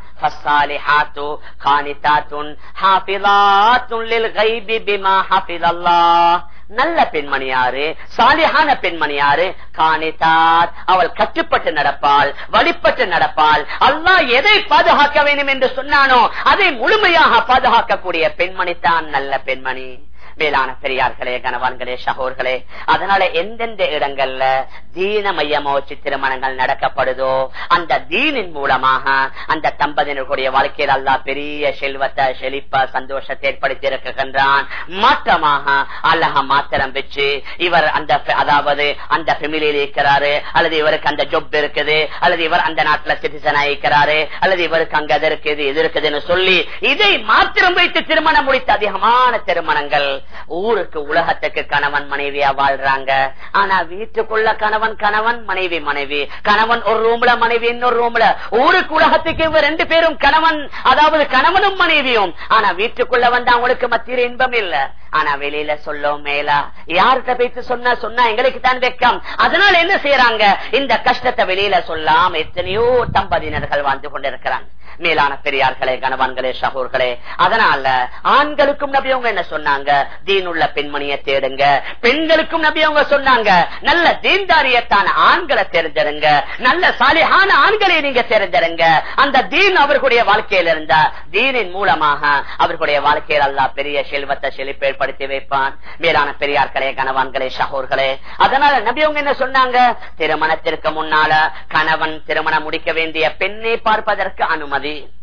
நல்ல பெண்மணியாரு சாலியான பெண்மணியாரு காணித்தார் அவள் கட்டுப்பட்டு நடப்பாள் வழிபட்டு நடப்பாள் அல்லா எதை பாதுகாக்க வேண்டும் என்று சொன்னானோ அதை முழுமையாக பாதுகாக்கக்கூடிய பெண்மணி தான் நல்ல பெண்மணி மேலான பெரியார்களே கணவான்களே சகோர்களே அதனால எந்தெந்த இடங்கள்ல தீன மையமா வச்சு திருமணங்கள் நடக்கப்படுதோ அந்த தீனின் மூலமாக அந்த தம்பதியினருடைய வாழ்க்கையில் அல்லா பெரிய செல்வத்தை செழிப்ப சந்தோஷத்தை ஏற்படுத்தி இருக்கின்றான் மாற்றமாக அல்லஹ மாத்திரம் வச்சு இவர் அந்த அதாவது அந்த ஃபெமிலியில் இருக்கிறாரு அல்லது இவருக்கு அந்த ஜொப் இருக்குது அல்லது இவர் அந்த நாட்டுல சிட்டிசன் ஆகிக்கிறாரு அல்லது இவருக்கு அங்க அது இருக்குது இது இருக்குதுன்னு சொல்லி இதை மாத்திரம் வைத்து திருமணம் முடித்த அதிகமான திருமணங்கள் ஊருக்கு உலகத்துக்கு கணவன் மனைவியா வாழ்றாங்க ஆனா வீட்டுக்குள்ள கணவன் கணவன் மனைவி மனைவி கணவன் ஒரு ரூம்ல மனைவி இன்னொரு ரூம்ல ஊருக்கு உலகத்துக்கு இவங்க ரெண்டு பேரும் கணவன் அதாவது கணவனும் மனைவியும் ஆனா வீட்டுக்குள்ள வந்து அவங்களுக்கு மத்திய இன்பம் இல்ல ஆனா வெளியில சொல்ல மேலா யார்கிட்ட போயிட்டு சொன்னா சொன்னா எங்களுக்கு தான் வெக்கம் அதனால என்ன செய்யறாங்க இந்த கஷ்டத்தை வெளியில சொல்லாம எத்தனையோ தம்பதியினர்கள் வாழ்ந்து கொண்டிருக்கிறாங்க மேலான பெரியார்களே கணவான்களே சகோர்களே அதனால ஆண்களுக்கும் நபி அவங்க என்ன சொன்னாங்க தீனுள்ள பெண்மணியை தேடுங்க பெண்களுக்கும் நபி அவங்க சொன்னாங்க நல்ல தீன்தாரியத்தான ஆண்களை தெரிஞ்சிருங்க நல்ல சாலியான ஆண்களை நீங்க தெரிஞ்சிருங்க அந்த தீன் அவர்களுடைய வாழ்க்கையில் இருந்த தீனின் மூலமாக அவர்களுடைய வாழ்க்கையில் அல்லா பெரிய செல்வத்தை செழிப்பு ஏற்படுத்தி வைப்பான் மேலான பெரியார்களே கணவான்களே சகோர்களே அதனால நபி அவங்க என்ன சொன்னாங்க திருமணத்திற்கு முன்னால கணவன் திருமணம் முடிக்க வேண்டிய பெண்ணை பார்ப்பதற்கு அனுமதி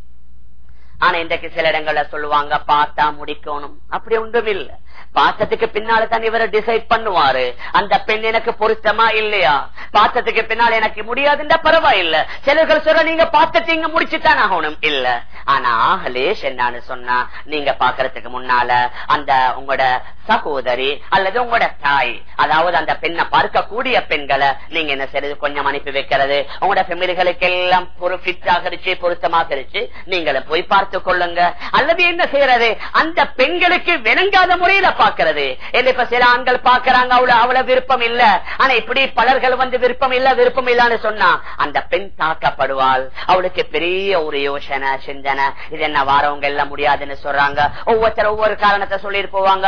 ஆனா இன்றைக்கு சில இடங்கள்ல சொல்லுவாங்க பார்த்தா முடிக்கணும் அப்படி ஒன்றும் இல்ல பார்த்ததுக்கு பின்னால தான் இவரை டிசைட் பண்ணுவாரு அந்த பெண் எனக்கு பொருத்தமா இல்லையா பார்த்ததுக்கு பின்னால எனக்கு முடியாதுன்ற பரவாயில்ல சிலர்கள் சொல்ற நீங்க பார்த்துட்டீங்க முடிச்சுதான் ஆகணும் இல்ல ஆனா ஆகலேஷ் என்னன்னு சொன்னா நீங்க பாக்குறதுக்கு முன்னால அந்த உங்களோட சகோதரி அல்லது உங்களோட தாய் அதாவது அந்த பெண்ணை பார்க்கக்கூடிய பெண்களை நீங்க என்ன செய்யறது கொஞ்சம் அனுப்பி வைக்கிறது உங்களோட ஃபெமிலிகளுக்கு எல்லாம் ஒரு ஃபிட் ஆகிருச்சு பொருத்தமாக இருச்சு நீங்களும் போய் பார்த்து கொள்ளுங்க அல்லது என்ன செய்யறது அந்த பெண்களுக்கு விளங்காத முறையில பாக்குறது இப்ப சில ஆண்கள் பாக்குறாங்க அவ்வளவு அவ்வளவு விருப்பம் இல்ல ஆனா இப்படி பலர்கள் வந்து விருப்பம் இல்ல விருப்பம் இல்லன்னு சொன்னா அந்த பெண் தாக்கப்படுவாள் அவளுக்கு பெரிய ஒரு யோசனை சிந்தனை இது என்ன வாரவங்க எல்லாம் முடியாதுன்னு சொல்றாங்க ஒவ்வொருத்தர் ஒவ்வொரு காரணத்தை சொல்லிட்டு போவாங்க தூரம்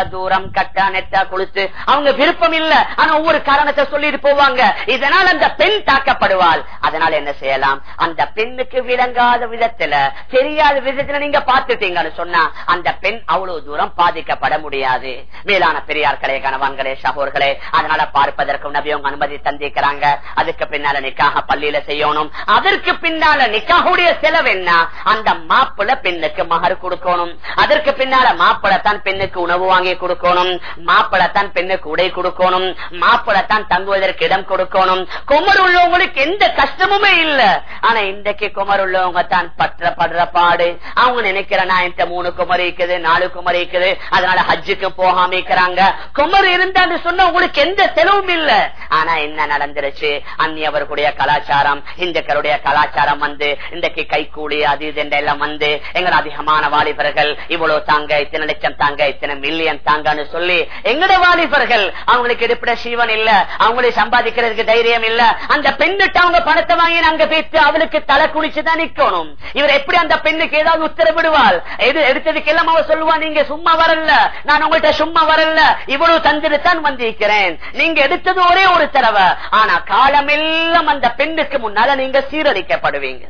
மேக்கப் கட்டா நெட்டா கொடுத்து அவங்க விருப்பம் இல்ல ஆனா ஒவ்வொரு காரணத்தை சொல்லிட்டு போவாங்க இதனால் அந்த பெண் தாக்கப்படுவாள் அதனால என்ன செய்யலாம் அந்த பெண்ணுக்கு விளங்காத விதத்துல தெரியாத விதத்துல நீங்க பாத்துட்டீங்கன்னு சொன்னா அந்த பெண் அவ்வளவு தூரம் பாதிக்கப்பட முடியாது மேலான பெரியார்களே கணவான்களே சகோர்களே அதனால பார்ப்பதற்கும் நபி அவங்க அனுமதி தந்திக்கிறாங்க அதுக்கு பின்னால நிக்காக பள்ளியில செய்யணும் அதற்கு பின்னால நிக்காவுடைய செலவு என்ன அந்த மாப்பிள பெண்ணுக்கு மகர் கொடுக்கணும் அதற்கு பின்னால மாப்பிளத்தான் பெண்ணுக்கு உணவு வாங்கி கொடுக்கணும் மாப்பிளத்தான் பெண்ணுக்கு உடை கொடுக்கணும் மாப்பிளத்தான் தங்குவதற்கு இடம் கொடுக்கணும் குமர் உள்ளவங்களுக்கு எந்த கஷ்டமுமே இல்ல ஆனா இன்றைக்கு குமர் உள்ளவங்க தான் பற்ற படுற பாடு அவங்க நினைக்கிற நான் இந்த மூணு குமர் இருக்குது நாலு குமர் இருக்குது அதனால ஹஜ்ஜுக்கு போகாம இருக்கிறாங்க குமர் இருந்தான்னு சொன்னா உங்களுக்கு எந்த செலவும் இல்ல ஆனா என்ன நடந்துருச்சு அந்நியவர்களுடைய கலாச்சாரம் இந்துக்களுடைய கலாச்சாரம் வந்து இன்றைக்கு கைக்கூலி அது இது எல்லாம் வந்து எங்களை அதிகமான வாலிபர்கள் இவ்வளவு தாங்க இத்தனை லட்சம் தாங்க இத்தனை மில்லியன் தாங்கன்னு சொல்லி எங்கட வாலிபர்கள் அவங்களுக்கு எடுப்பிட சீவன் இல்ல அவங்களை சம்பாதிக்கிறதுக்கு தைரியம் இல்ல அந்த பெண்ணுட்டு அவங்க பணத்தை வாங்கி நாங்க பேத்து அவளுக்கு தலை குளிச்சுதான் நிக்கணும் இவர் எப்படி அந்த பெண்ணுக்கு ஏதாவது உத்தரவிடுவாள் எது எடுத்ததுக்கு எல்லாம் அவ சொல்லுவா நீங்க சும்மா வரல நான் உங்கள்கிட்ட சும்மா வரல இவ்வளவு தந்துட்டு தான் வந்திருக்கிறேன் நீங்க எடுத்தது ஒரே ஒரு தடவை ஆனா காலமெல்லாம் அந்த பெண்ணுக்கு முன்னால நீங்க சீரழிக்கப்படுவீங்க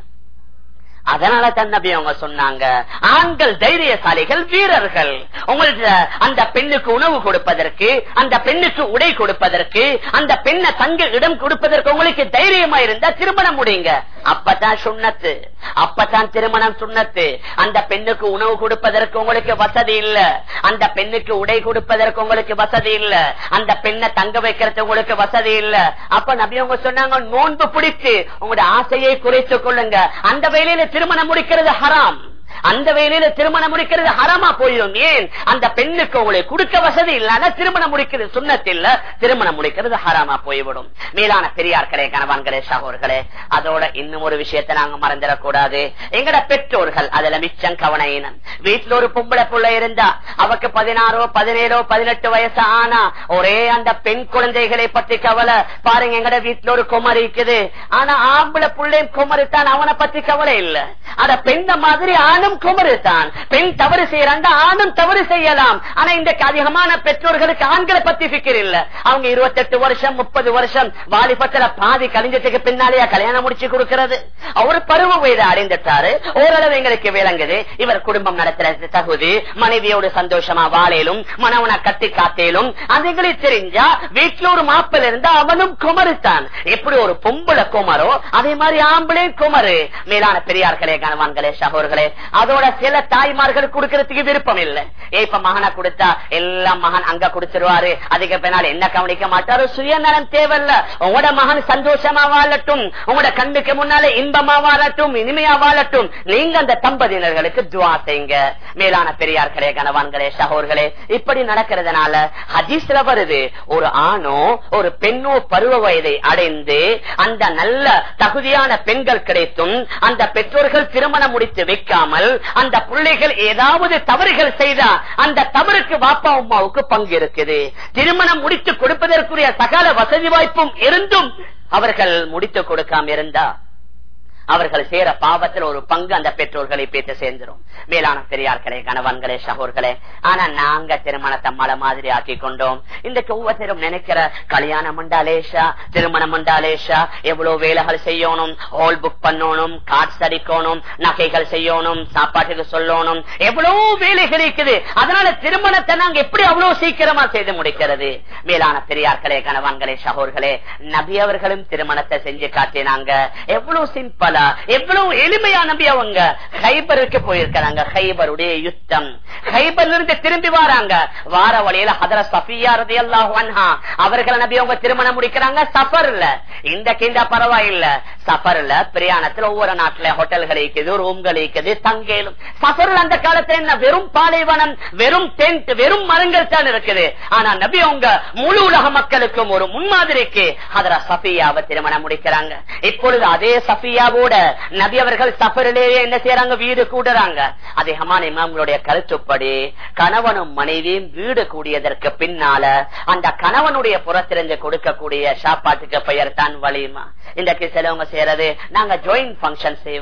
அதனால தன் நபி அவங்க சொன்னாங்க ஆண்கள் தைரியசாலிகள் வீரர்கள் உங்கள்ட்ட அந்த பெண்ணுக்கு உணவு கொடுப்பதற்கு அந்த பெண்ணுக்கு உடை கொடுப்பதற்கு அந்த பெண்ணை தங்க இடம் கொடுப்பதற்கு உங்களுக்கு தைரியமா இருந்தா திருமணம் முடியுங்க அப்பதான் சுண்ணத்து அப்பதான் திருமணம் சுண்ணத்து அந்த பெண்ணுக்கு உணவு கொடுப்பதற்கு உங்களுக்கு வசதி இல்ல அந்த பெண்ணுக்கு உடை கொடுப்பதற்கு உங்களுக்கு வசதி இல்ல அந்த பெண்ணை தங்க வைக்கிறது உங்களுக்கு வசதி இல்ல அப்ப நபி அவங்க சொன்னாங்க நோன்பு பிடிச்சு உங்களோட ஆசையை குறைத்துக் கொள்ளுங்க அந்த வேலையில திருமணம் முடிக்கிறது ஹராம் அந்த வேலையில திருமணம் முடிக்கிறது ஹரமா போயிடும் ஏன் அந்த பெண்ணுக்கு உங்களுக்கு கொடுக்க வசதி இல்லாத திருமணம் முடிக்கிறது சுண்ணத்தில் திருமணம் முடிக்கிறது ஹராமா போய்விடும் மேலான பெரியார்களே கணவான்களே சகோர்களே அதோட இன்னும் ஒரு விஷயத்தை நாங்க மறந்துடக்கூடாது எங்கட பெற்றோர்கள் அதுல மிச்சம் கவனையினம் வீட்டுல ஒரு பொம்பளை புள்ள இருந்தா அவக்கு பதினாறோ பதினேழோ பதினெட்டு வயசு ஆனா ஒரே அந்த பெண் குழந்தைகளை பத்தி கவலை பாருங்க எங்கட வீட்டுல ஒரு குமரி இருக்குது ஆனா ஆம்பளை புள்ளையும் குமரி தான் அவனை பத்தி கவலை இல்ல அத பெண்ண மாதிரி ஆணும் குமரு தான் பெண் தவறு செய்யறாங்க ஆணும் தவறு செய்யலாம் ஆனா இன்றைக்கு அதிகமான பெற்றோர்களுக்கு ஆண்களை பத்தி பிக்கர் இல்ல அவங்க இருபத்தெட்டு வருஷம் முப்பது வருஷம் வாலிபத்துல பாதி கழிஞ்சதுக்கு பின்னாலேயே கல்யாணம் முடிச்சு கொடுக்கிறது அவர் பருவ வயது அடைந்துட்டாரு ஓரளவு எங்களுக்கு விளங்குது இவர் குடும்பம் நடத்துற தகுதி மனைவியோடு சந்தோஷமா வாழையிலும் மனவனை கட்டி காத்தேலும் அதுகளை தெரிஞ்சா வீட்டுல ஒரு மாப்பிள் இருந்தா அவனும் குமருத்தான் எப்படி ஒரு பொம்பளை குமரோ அதே மாதிரி ஆம்பளே குமரு மேலான பெரியார்களே கணவான்களே சகோர்களே அதோட சில தாய்மார்கள் கொடுக்கறதுக்கு விருப்பம் இல்ல இப்ப மகனை கொடுத்தா எல்லாம் மகன் அங்க குடிச்சிருவாரு அதுக்கு பின்னால் என்ன கவனிக்க மாட்டாரு சுயநலம் தேவையில்ல உங்களோட மகன் சந்தோஷமா வாழட்டும் உங்களோட கண்ணுக்கு முன்னால இன்பமா வாழட்டும் இனிமையா வாழட்டும் நீங்க அந்த தம்பதியினர்களுக்கு துவா செய்யுங்க மேலான பெரியார்களே கணவான்களே சகோர்களே இப்படி நடக்கிறதுனால ஹதீஸ்ல வருது ஒரு ஆணோ ஒரு பெண்ணோ பருவ வயதை அடைந்து அந்த நல்ல தகுதியான பெண்கள் கிடைத்தும் அந்த பெற்றோர்கள் திருமணம் முடித்து வைக்காமல் அந்த பிள்ளைகள் ஏதாவது தவறுகள் செய்தா அந்த தவறுக்கு பாப்பா அம்மாவுக்கு பங்கு இருக்குது திருமணம் முடித்து கொடுப்பதற்குரிய சகல வசதி வாய்ப்பும் இருந்தும் அவர்கள் முடித்து கொடுக்காம இருந்தா அவர்கள் சேர பாவத்தில் ஒரு பங்கு அந்த பெற்றோர்களை பேத்து சேர்ந்துரும் மேலான பெரியார்களே கணவன்களே சகோர்களே ஆனா நாங்க திருமணத்தை மலை மாதிரி ஆக்கி கொண்டோம் இன்றைக்கு ஒவ்வொருத்தரும் நினைக்கிற கல்யாணம் உண்டாலேஷா திருமணம் உண்டாலேஷா எவ்வளவு வேலைகள் செய்யணும் ஹால் புக் பண்ணணும் கார்ட்ஸ் அடிக்கணும் நகைகள் செய்யணும் சாப்பாட்டுக்கு சொல்லணும் எவ்வளவு வேலைகள் இருக்குது அதனால திருமணத்தை நாங்க எப்படி அவ்வளவு சீக்கிரமா செய்து முடிக்கிறது மேலான பெரியார்களே கணவன்களே சகோர்களே நபி அவர்களும் திருமணத்தை செஞ்சு காட்டினாங்க எவ்வளவு சிம்பிளா எவ்வளவு எளிமையா நபி அவங்க ஹைபருக்கு போயிருக்கிறாங்க ஹைபருடைய யுத்தம் ஹைபர்ல இருந்து திரும்பி வராங்க வார வழியில ஹதர சஃபியா ரதி அல்லாஹ் அவர்களை நபி அவங்க திருமணம் முடிக்கிறாங்க சஃபர்ல இந்த கிண்ட பரவாயில்ல சஃபர்ல பிரயாணத்துல ஒவ்வொரு நாட்டுல ஹோட்டல்கள் இருக்குது ரூம்கள் இருக்குது தங்கேலும் சஃபர்ல அந்த காலத்துல என்ன வெறும் பாலைவனம் வெறும் டென்ட் வெறும் மரங்கள் தான் இருக்குது ஆனா நபி அவங்க முழு உலக மக்களுக்கும் ஒரு முன்மாதிரிக்கு ஹதர சஃபியாவை திருமணம் முடிக்கிறாங்க இப்பொழுது அதே சஃபியாவோட நபி அவர்கள் சஃபரிலேயே என்ன செய்யறாங்க வீடு கூடுறாங்க அதிகமான இமாம்களுடைய கருத்துப்படி கணவனும் மனைவியும் வீடு கூடியதற்கு பின்னால அந்த கணவனுடைய புறத்திலிருந்து கொடுக்கக்கூடிய சாப்பாட்டுக்கு பெயர் தான் வலிமா இன்றைக்கு சிலவங்க செய்யறது நாங்க ஜாயிண்ட் பங்கன் செய்வோம்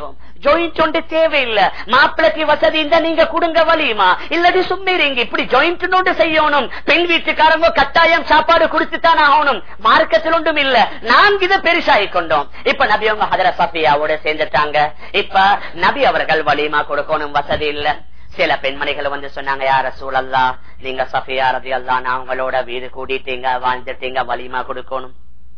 ஜாயிண்ட் ஒன்று தேவையில்லை மாப்பிளைக்கு வசதி இருந்தா நீங்க கொடுங்க வலியுமா இல்லாட்டி சும்மிறீங்க இப்படி ஜாயிண்ட் ஒன்று செய்யணும் பெண் வீட்டுக்காரங்க கட்டாயம் சாப்பாடு கொடுத்துத்தான் ஆகணும் மார்க்கத்தில் ஒன்றும் இல்ல நான்கு இதை பெருசாகி கொண்டோம் இப்ப நபி அவங்க ஹதர சஃபியாவோட சேர்ந்துட்டாங்க இப்ப நபி அவர்கள் வலிமா கொடுக்கணும் வசதி இல்ல சில பெண்மணிகள் வந்து சொன்னாங்க யார சூழல்லா நீங்க சஃபியா ரதி அல்லா நான் உங்களோட வீடு கூட்டிட்டீங்க வாழ்ந்துட்டீங்க வலிமா கொடுக்கணும்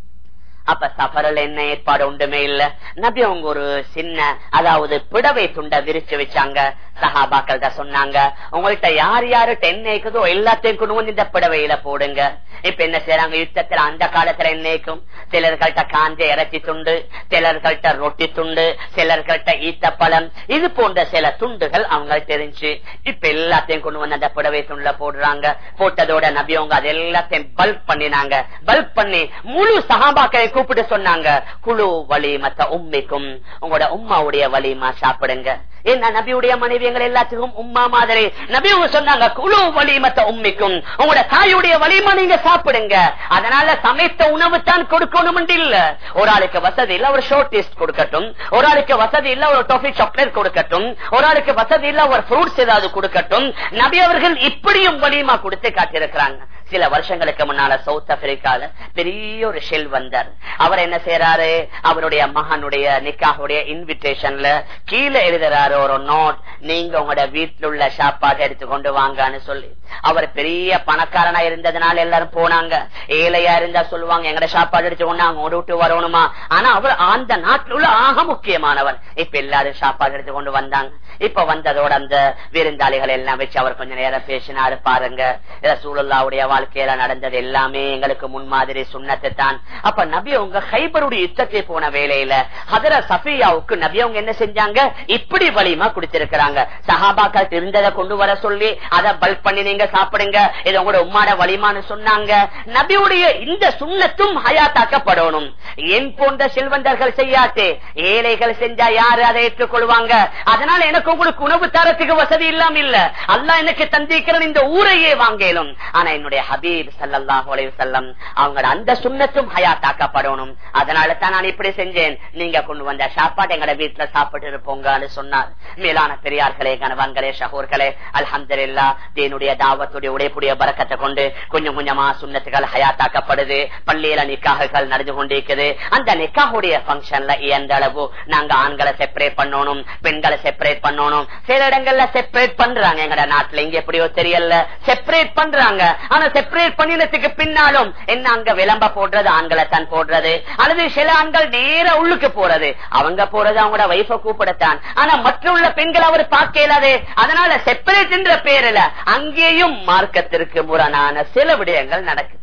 அப்ப சஃபரில் என்ன ஏற்பாடு ஒன்றுமே இல்ல நபி அவங்க ஒரு சின்ன அதாவது பிடவை துண்டை விரிச்சு வச்சாங்க சஹாபாக்கள் தான் சொன்னாங்க உங்கள்கிட்ட யார் யாரு டென் ஏக்குதோ எல்லாத்தையும் கொண்டு வந்து இந்த பிடவையில போடுங்க இப்ப என்ன செய்யறாங்க யுத்தத்துல அந்த காலத்துல என்னைக்கும் சிலர்கள்ட்ட காஞ்ச இறைச்சி துண்டு சிலர்கள்ட்ட ரொட்டி துண்டு சிலர்கள்ட்ட ஈத்தப்பழம் இது போன்ற சில துண்டுகள் அவங்க தெரிஞ்சு இப்ப எல்லாத்தையும் கொண்டு வந்து அந்த புடவை துண்டுல போடுறாங்க போட்டதோட நபி அவங்க அது எல்லாத்தையும் பல்க் பண்ணினாங்க பல்க் பண்ணி முழு சகாபாக்களை கூப்பிட்டு சொன்னாங்க குழு வலிமத்த உம்மிக்கும் உங்களோட உம்மாவுடைய வலிமா சாப்பிடுங்க என்ன நபியுடைய மனைவியங்கள் எல்லாத்துக்கும் உம்மா மாதிரி நபி அவங்க சொன்னாங்க குழு வலிமத்த உம்மிக்கும் உங்களோட தாயுடைய வலிமா நீங்க சாப்பிடுங்க அதனால சமைத்த உணவு தான் கொடுக்கணும் இல்ல ஒரு ஆளுக்கு வசதி இல்ல ஒரு ஷோர்ட் டேஸ்ட் கொடுக்கட்டும் ஒரு ஆளுக்கு வசதி இல்ல ஒரு டொஃபி சாக்லேட் கொடுக்கட்டும் ஒரு ஆளுக்கு வசதி இல்ல ஒரு ஃப்ரூட்ஸ் ஏதாவது கொடுக்கட்டும் நபி அவர்கள் இப்படியும் வலிமா கொடுத்து காட்டியிருக்கிறாங்க சில வருஷங்களுக்கு முன்னால சவுத் ஆப்பிரிக்கால பெரிய ஒரு ஷெல் வந்தார் அவர் என்ன செய்யறாரு அவருடைய மகனுடைய நிக்காவுடைய இன்விடேஷன்ல கீழே எழுதுறாரு ஒரு நோட் நீங்க உங்களோட வீட்டில் உள்ள சாப்பாடு எடுத்து கொண்டு வாங்கன்னு சொல்லி அவர் பெரிய பணக்காரனா இருந்ததுனால எல்லாரும் போனாங்க ஏழையா இருந்தா சொல்லுவாங்க எங்கட சாப்பாடு எடுத்து கொண்டு அவங்க விட்டு வரணுமா ஆனா அவர் அந்த நாட்டில் உள்ள ஆக முக்கியமானவர் இப்ப எல்லாரும் சாப்பாடு எடுத்து கொண்டு வந்தாங்க இப்ப வந்ததோட அந்த விருந்தாளிகள் எல்லாம் வச்சு அவர் கொஞ்ச நேரம் பேசினாரு பாருங்க சூழல்லாவுடைய வாழ்க்கையில நடந்தது எல்லாமே எங்களுக்கு முன்மாதிரி சுண்ணத்தை தான் அப்ப நபி அவங்க ஹைபருடைய யுத்தத்தை போன வேலையில ஹதர சஃபியாவுக்கு நபி அவங்க என்ன செஞ்சாங்க இப்படி வலிமா குடிச்சிருக்கிறாங்க சஹாபாக்கள் இருந்ததை கொண்டு வர சொல்லி அதை பல்க் பண்ணி நீங்க சாப்பிடுங்க இது உங்களோட உம்மாட வலிமான்னு சொன்னாங்க நபியுடைய இந்த சுண்ணத்தும் ஹயாத்தாக்கப்படணும் என் போன்ற செல்வந்தர்கள் செய்யாட்டு ஏழைகள் செஞ்சா யாரு அதை ஏற்றுக்கொள்வாங்க அதனால எனக்கு உங்களுக்கு உணவு தரத்துக்கு வசதி இல்லாம இல்ல அல்லா எனக்கு தந்திக்கிறேன் இந்த ஊரையே வாங்கலும் ஆனா என்னுடைய ஹபீப் சல்லாஹூ அலைஹி வஸல்லம் அவங்களோட அந்த சுண்ணத்தும் ஹயாத்தாக்கப்படணும் அதனால தான் நான் இப்படி செஞ்சேன் நீங்க கொண்டு வந்த சாப்பாடு எங்கட வீட்டுல சாப்பிட்டு இருப்போங்கன்னு சொன்னார் மேலான பெரியார்களே கணவான்களே ஷஹூர்களே அல்ஹம்துலில்லா தீனுடைய தாவத்துடைய உடைப்புடைய பறக்கத்தை கொண்டு கொஞ்சம் கொஞ்சமா சுண்ணத்துகள் ஹயாத்தாக்கப்படுது பள்ளியில நிக்காகுகள் நடந்து கொண்டிருக்குது அந்த நிக்காகுடைய பங்கன்ல எந்த அளவு நாங்க ஆண்களை செப்பரேட் பண்ணணும் பெண்களை செப்பரேட் பண்ணணும் சில இடங்கள்ல செப்பரேட் பண்றாங்க எங்கட நாட்டுல இங்க எப்படியோ தெரியல செப்பரேட் பண்றாங்க ஆனா செப்பரேட் பண்ணினதுக்கு பின்னாலும் என்ன அங்க விளம்ப போடுறது ஆண்களை தான் போடுறது அல்லது சில ஆண்கள் நேர உள்ளுக்கு போறது அவங்க போறது அவங்களோட வைஃப கூப்பிடத்தான் ஆனா மற்றுள்ள பெண்கள் அவர் பார்க்க இயலாது அதனால செப்பரேட் என்ற பேரில் அங்கேயும் மார்க்கத்திற்கு முரணான சில விடயங்கள் நடக்குது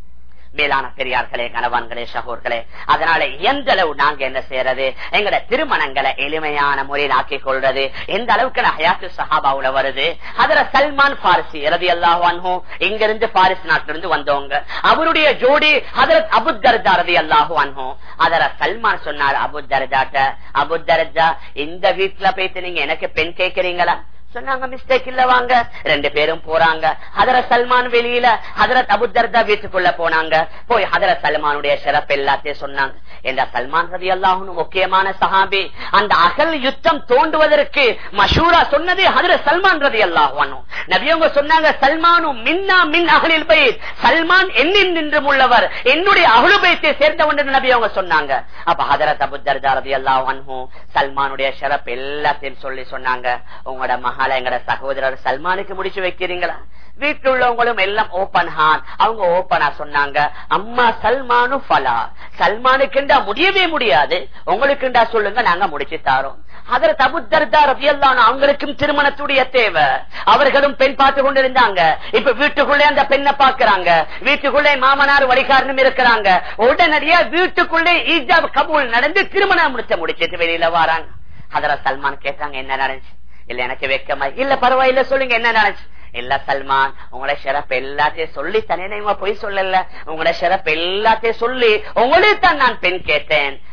மேலான பெரியார்களே கணவான்களே சகோர்களே அதனால எந்த அளவு நாங்க என்ன செய்யறது எங்கட திருமணங்களை எளிமையான முறையில் ஆக்கிக் கொள்றது எந்த அளவுக்கு ஹயாத்து சஹாபாவுல வருது அதுல சல்மான் பாரிசி ரதி அல்லாஹு இங்கிருந்து பாரிஸ் நாட்டிலிருந்து வந்தவங்க அவருடைய ஜோடி ஹதரத் அபுத்தர்தா ரதி அல்லாஹு அன்ஹோ அதர சல்மான் சொன்னார் அபுத்தர்தாட்ட அபுத்தர்தா இந்த வீட்டுல போயிட்டு நீங்க எனக்கு பெண் கேட்கிறீங்களா சொன்னாங்க மிஸ்டேக் இல்ல வாங்க ரெண்டு பேரும் போறாங்க ஹதர சல்மான் வெளியில ஹதரத் அபுத்தர்தா வீட்டுக்குள்ள போனாங்க போய் ஹதர சல்மானுடைய சிறப்பு எல்லாத்தையும் சொன்னாங்க என்ற சல்மான் ரதி அல்லாஹும் முக்கியமான சஹாபி அந்த அகல் யுத்தம் தோண்டுவதற்கு மஷூரா சொன்னது ஹதர சல்மான் ரதி அல்லாஹுவானும் நபியவங்க சொன்னாங்க சல்மானும் மின்னா மின் அகலில் பயிர் சல்மான் என்னின் நின்றும் உள்ளவர் என்னுடைய அகுலுபயத்தை சேர்ந்தவன் என்று நபி அவங்க சொன்னாங்க அப்ப ஹதரத் அபுத்தர்தா ரதி அல்லாஹும் சல்மானுடைய சிறப்பு எல்லாத்தையும் சொல்லி சொன்னாங்க உங்களோட மகால எங்கட சகோதரர் சல்மானுக்கு முடிச்சு வைக்கிறீங்களா வீட்டில் உள்ளவங்களும் எல்லாம் ஓபன் ஹான் அவங்க ஓபனா சொன்னாங்க அம்மா சல்மானு பலா சல்மானுக்குண்டா முடியவே முடியாது உங்களுக்குண்டா சொல்லுங்க நாங்க முடிச்சு தாரோம் அதர தபுத்தர்தா ரபியல்லான அவங்களுக்கும் திருமணத்துடைய தேவை அவர்களும் பெண் பார்த்து கொண்டிருந்தாங்க இப்ப வீட்டுக்குள்ளே அந்த பெண்ணை பாக்குறாங்க வீட்டுக்குள்ளே மாமனார் வழிகாரனும் இருக்கிறாங்க உடனடியா வீட்டுக்குள்ளே ஈஜாப் கபூல் நடந்து திருமணம் முடிச்ச முடிச்சிட்டு வெளியில வராங்க அதர சல்மான் கேட்டாங்க என்ன நடந்துச்சு இல்ல எனக்கு வெக்கமா இல்ல பரவாயில்ல சொல்லுங்க என்ன நினைச்சு இல்ல சல்மான் உங்களோட சிறப்பு எல்லாத்தையும் சொல்லி தானே நீங்க பொய் சொல்லல உங்களோட சிறப்பு எல்லாத்தையும் சொல்லி உங்களே தான் நான் பெண் கேட்டேன்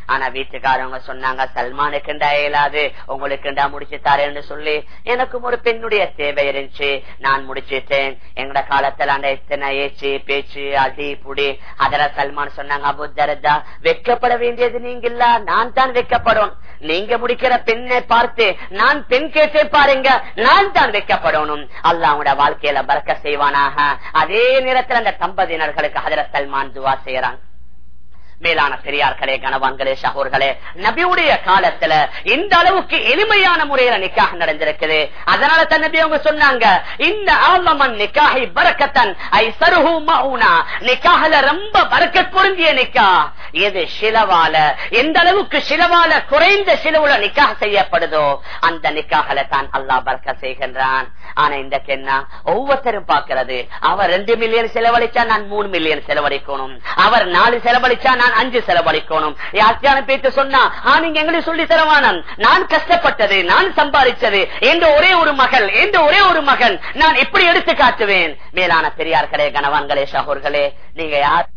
ஆனா வீட்டுக்காரவங்க சொன்னாங்க சல்மானுக்குண்டா இயலாது உங்களுக்குண்டா முடிச்சு தாரேன்னு சொல்லி எனக்கும் ஒரு பெண்ணுடைய தேவை இருந்துச்சு நான் முடிச்சிட்டேன் எங்கட காலத்துல அந்த எத்தனை ஏச்சு பேச்சு அடி புடி அதர சல்மான் சொன்னாங்க அபு தரதா வெக்கப்பட வேண்டியது நீங்க இல்ல நான் தான் வெக்கப்படும் நீங்க முடிக்கிற பெண்ணை பார்த்து நான் பெண் கேட்டே பாருங்க நான் தான் வைக்கப்படணும் அல்லாஹ் அவங்களோட வாழ்க்கையில பறக்க செய்வானாக அதே நேரத்தில் அந்த தம்பதியினர்களுக்கு ஹதரத் சல்மான் துவா செய்யறாங்க மேலான பெரியார்களே கணவான்களே சகோர்களே நபியுடைய காலத்துல இந்த அளவுக்கு எளிமையான முறையில நிக்காக நடந்திருக்குது அதனால தான் நபி அவங்க சொன்னாங்க இந்த ஆமமன் நிக்காகை பறக்கத்தன் ஐ சருஹு மவுனா நிக்காகல ரொம்ப பறக்க பொருந்திய நிக்கா எது சிலவால எந்த அளவுக்கு சிலவால குறைந்த சிலவுல நிக்காக செய்யப்படுதோ அந்த நிக்காகல தான் அல்லாஹ் பறக்க செய்கின்றான் ஆனா இந்த கென்னா ஒவ்வொருத்தரும் பார்க்கிறது அவர் ரெண்டு மில்லியன் செலவழிச்சா நான் மூணு மில்லியன் செலவழிக்கணும் அவர் நாலு செலவழிச்சா நான் அஞ்சு செலவழிக்கணும் யாத்தியான பேச்சு சொன்னா ஆ நீங்க எங்களுக்கு சொல்லி தரவானன் நான் கஷ்டப்பட்டது நான் சம்பாதிச்சது என்ற ஒரே ஒரு மகள் என்ற ஒரே ஒரு மகன் நான் எப்படி எடுத்து காட்டுவேன் மேலான பெரியார்களே கணவான்களே சகோர்களே நீங்க யார்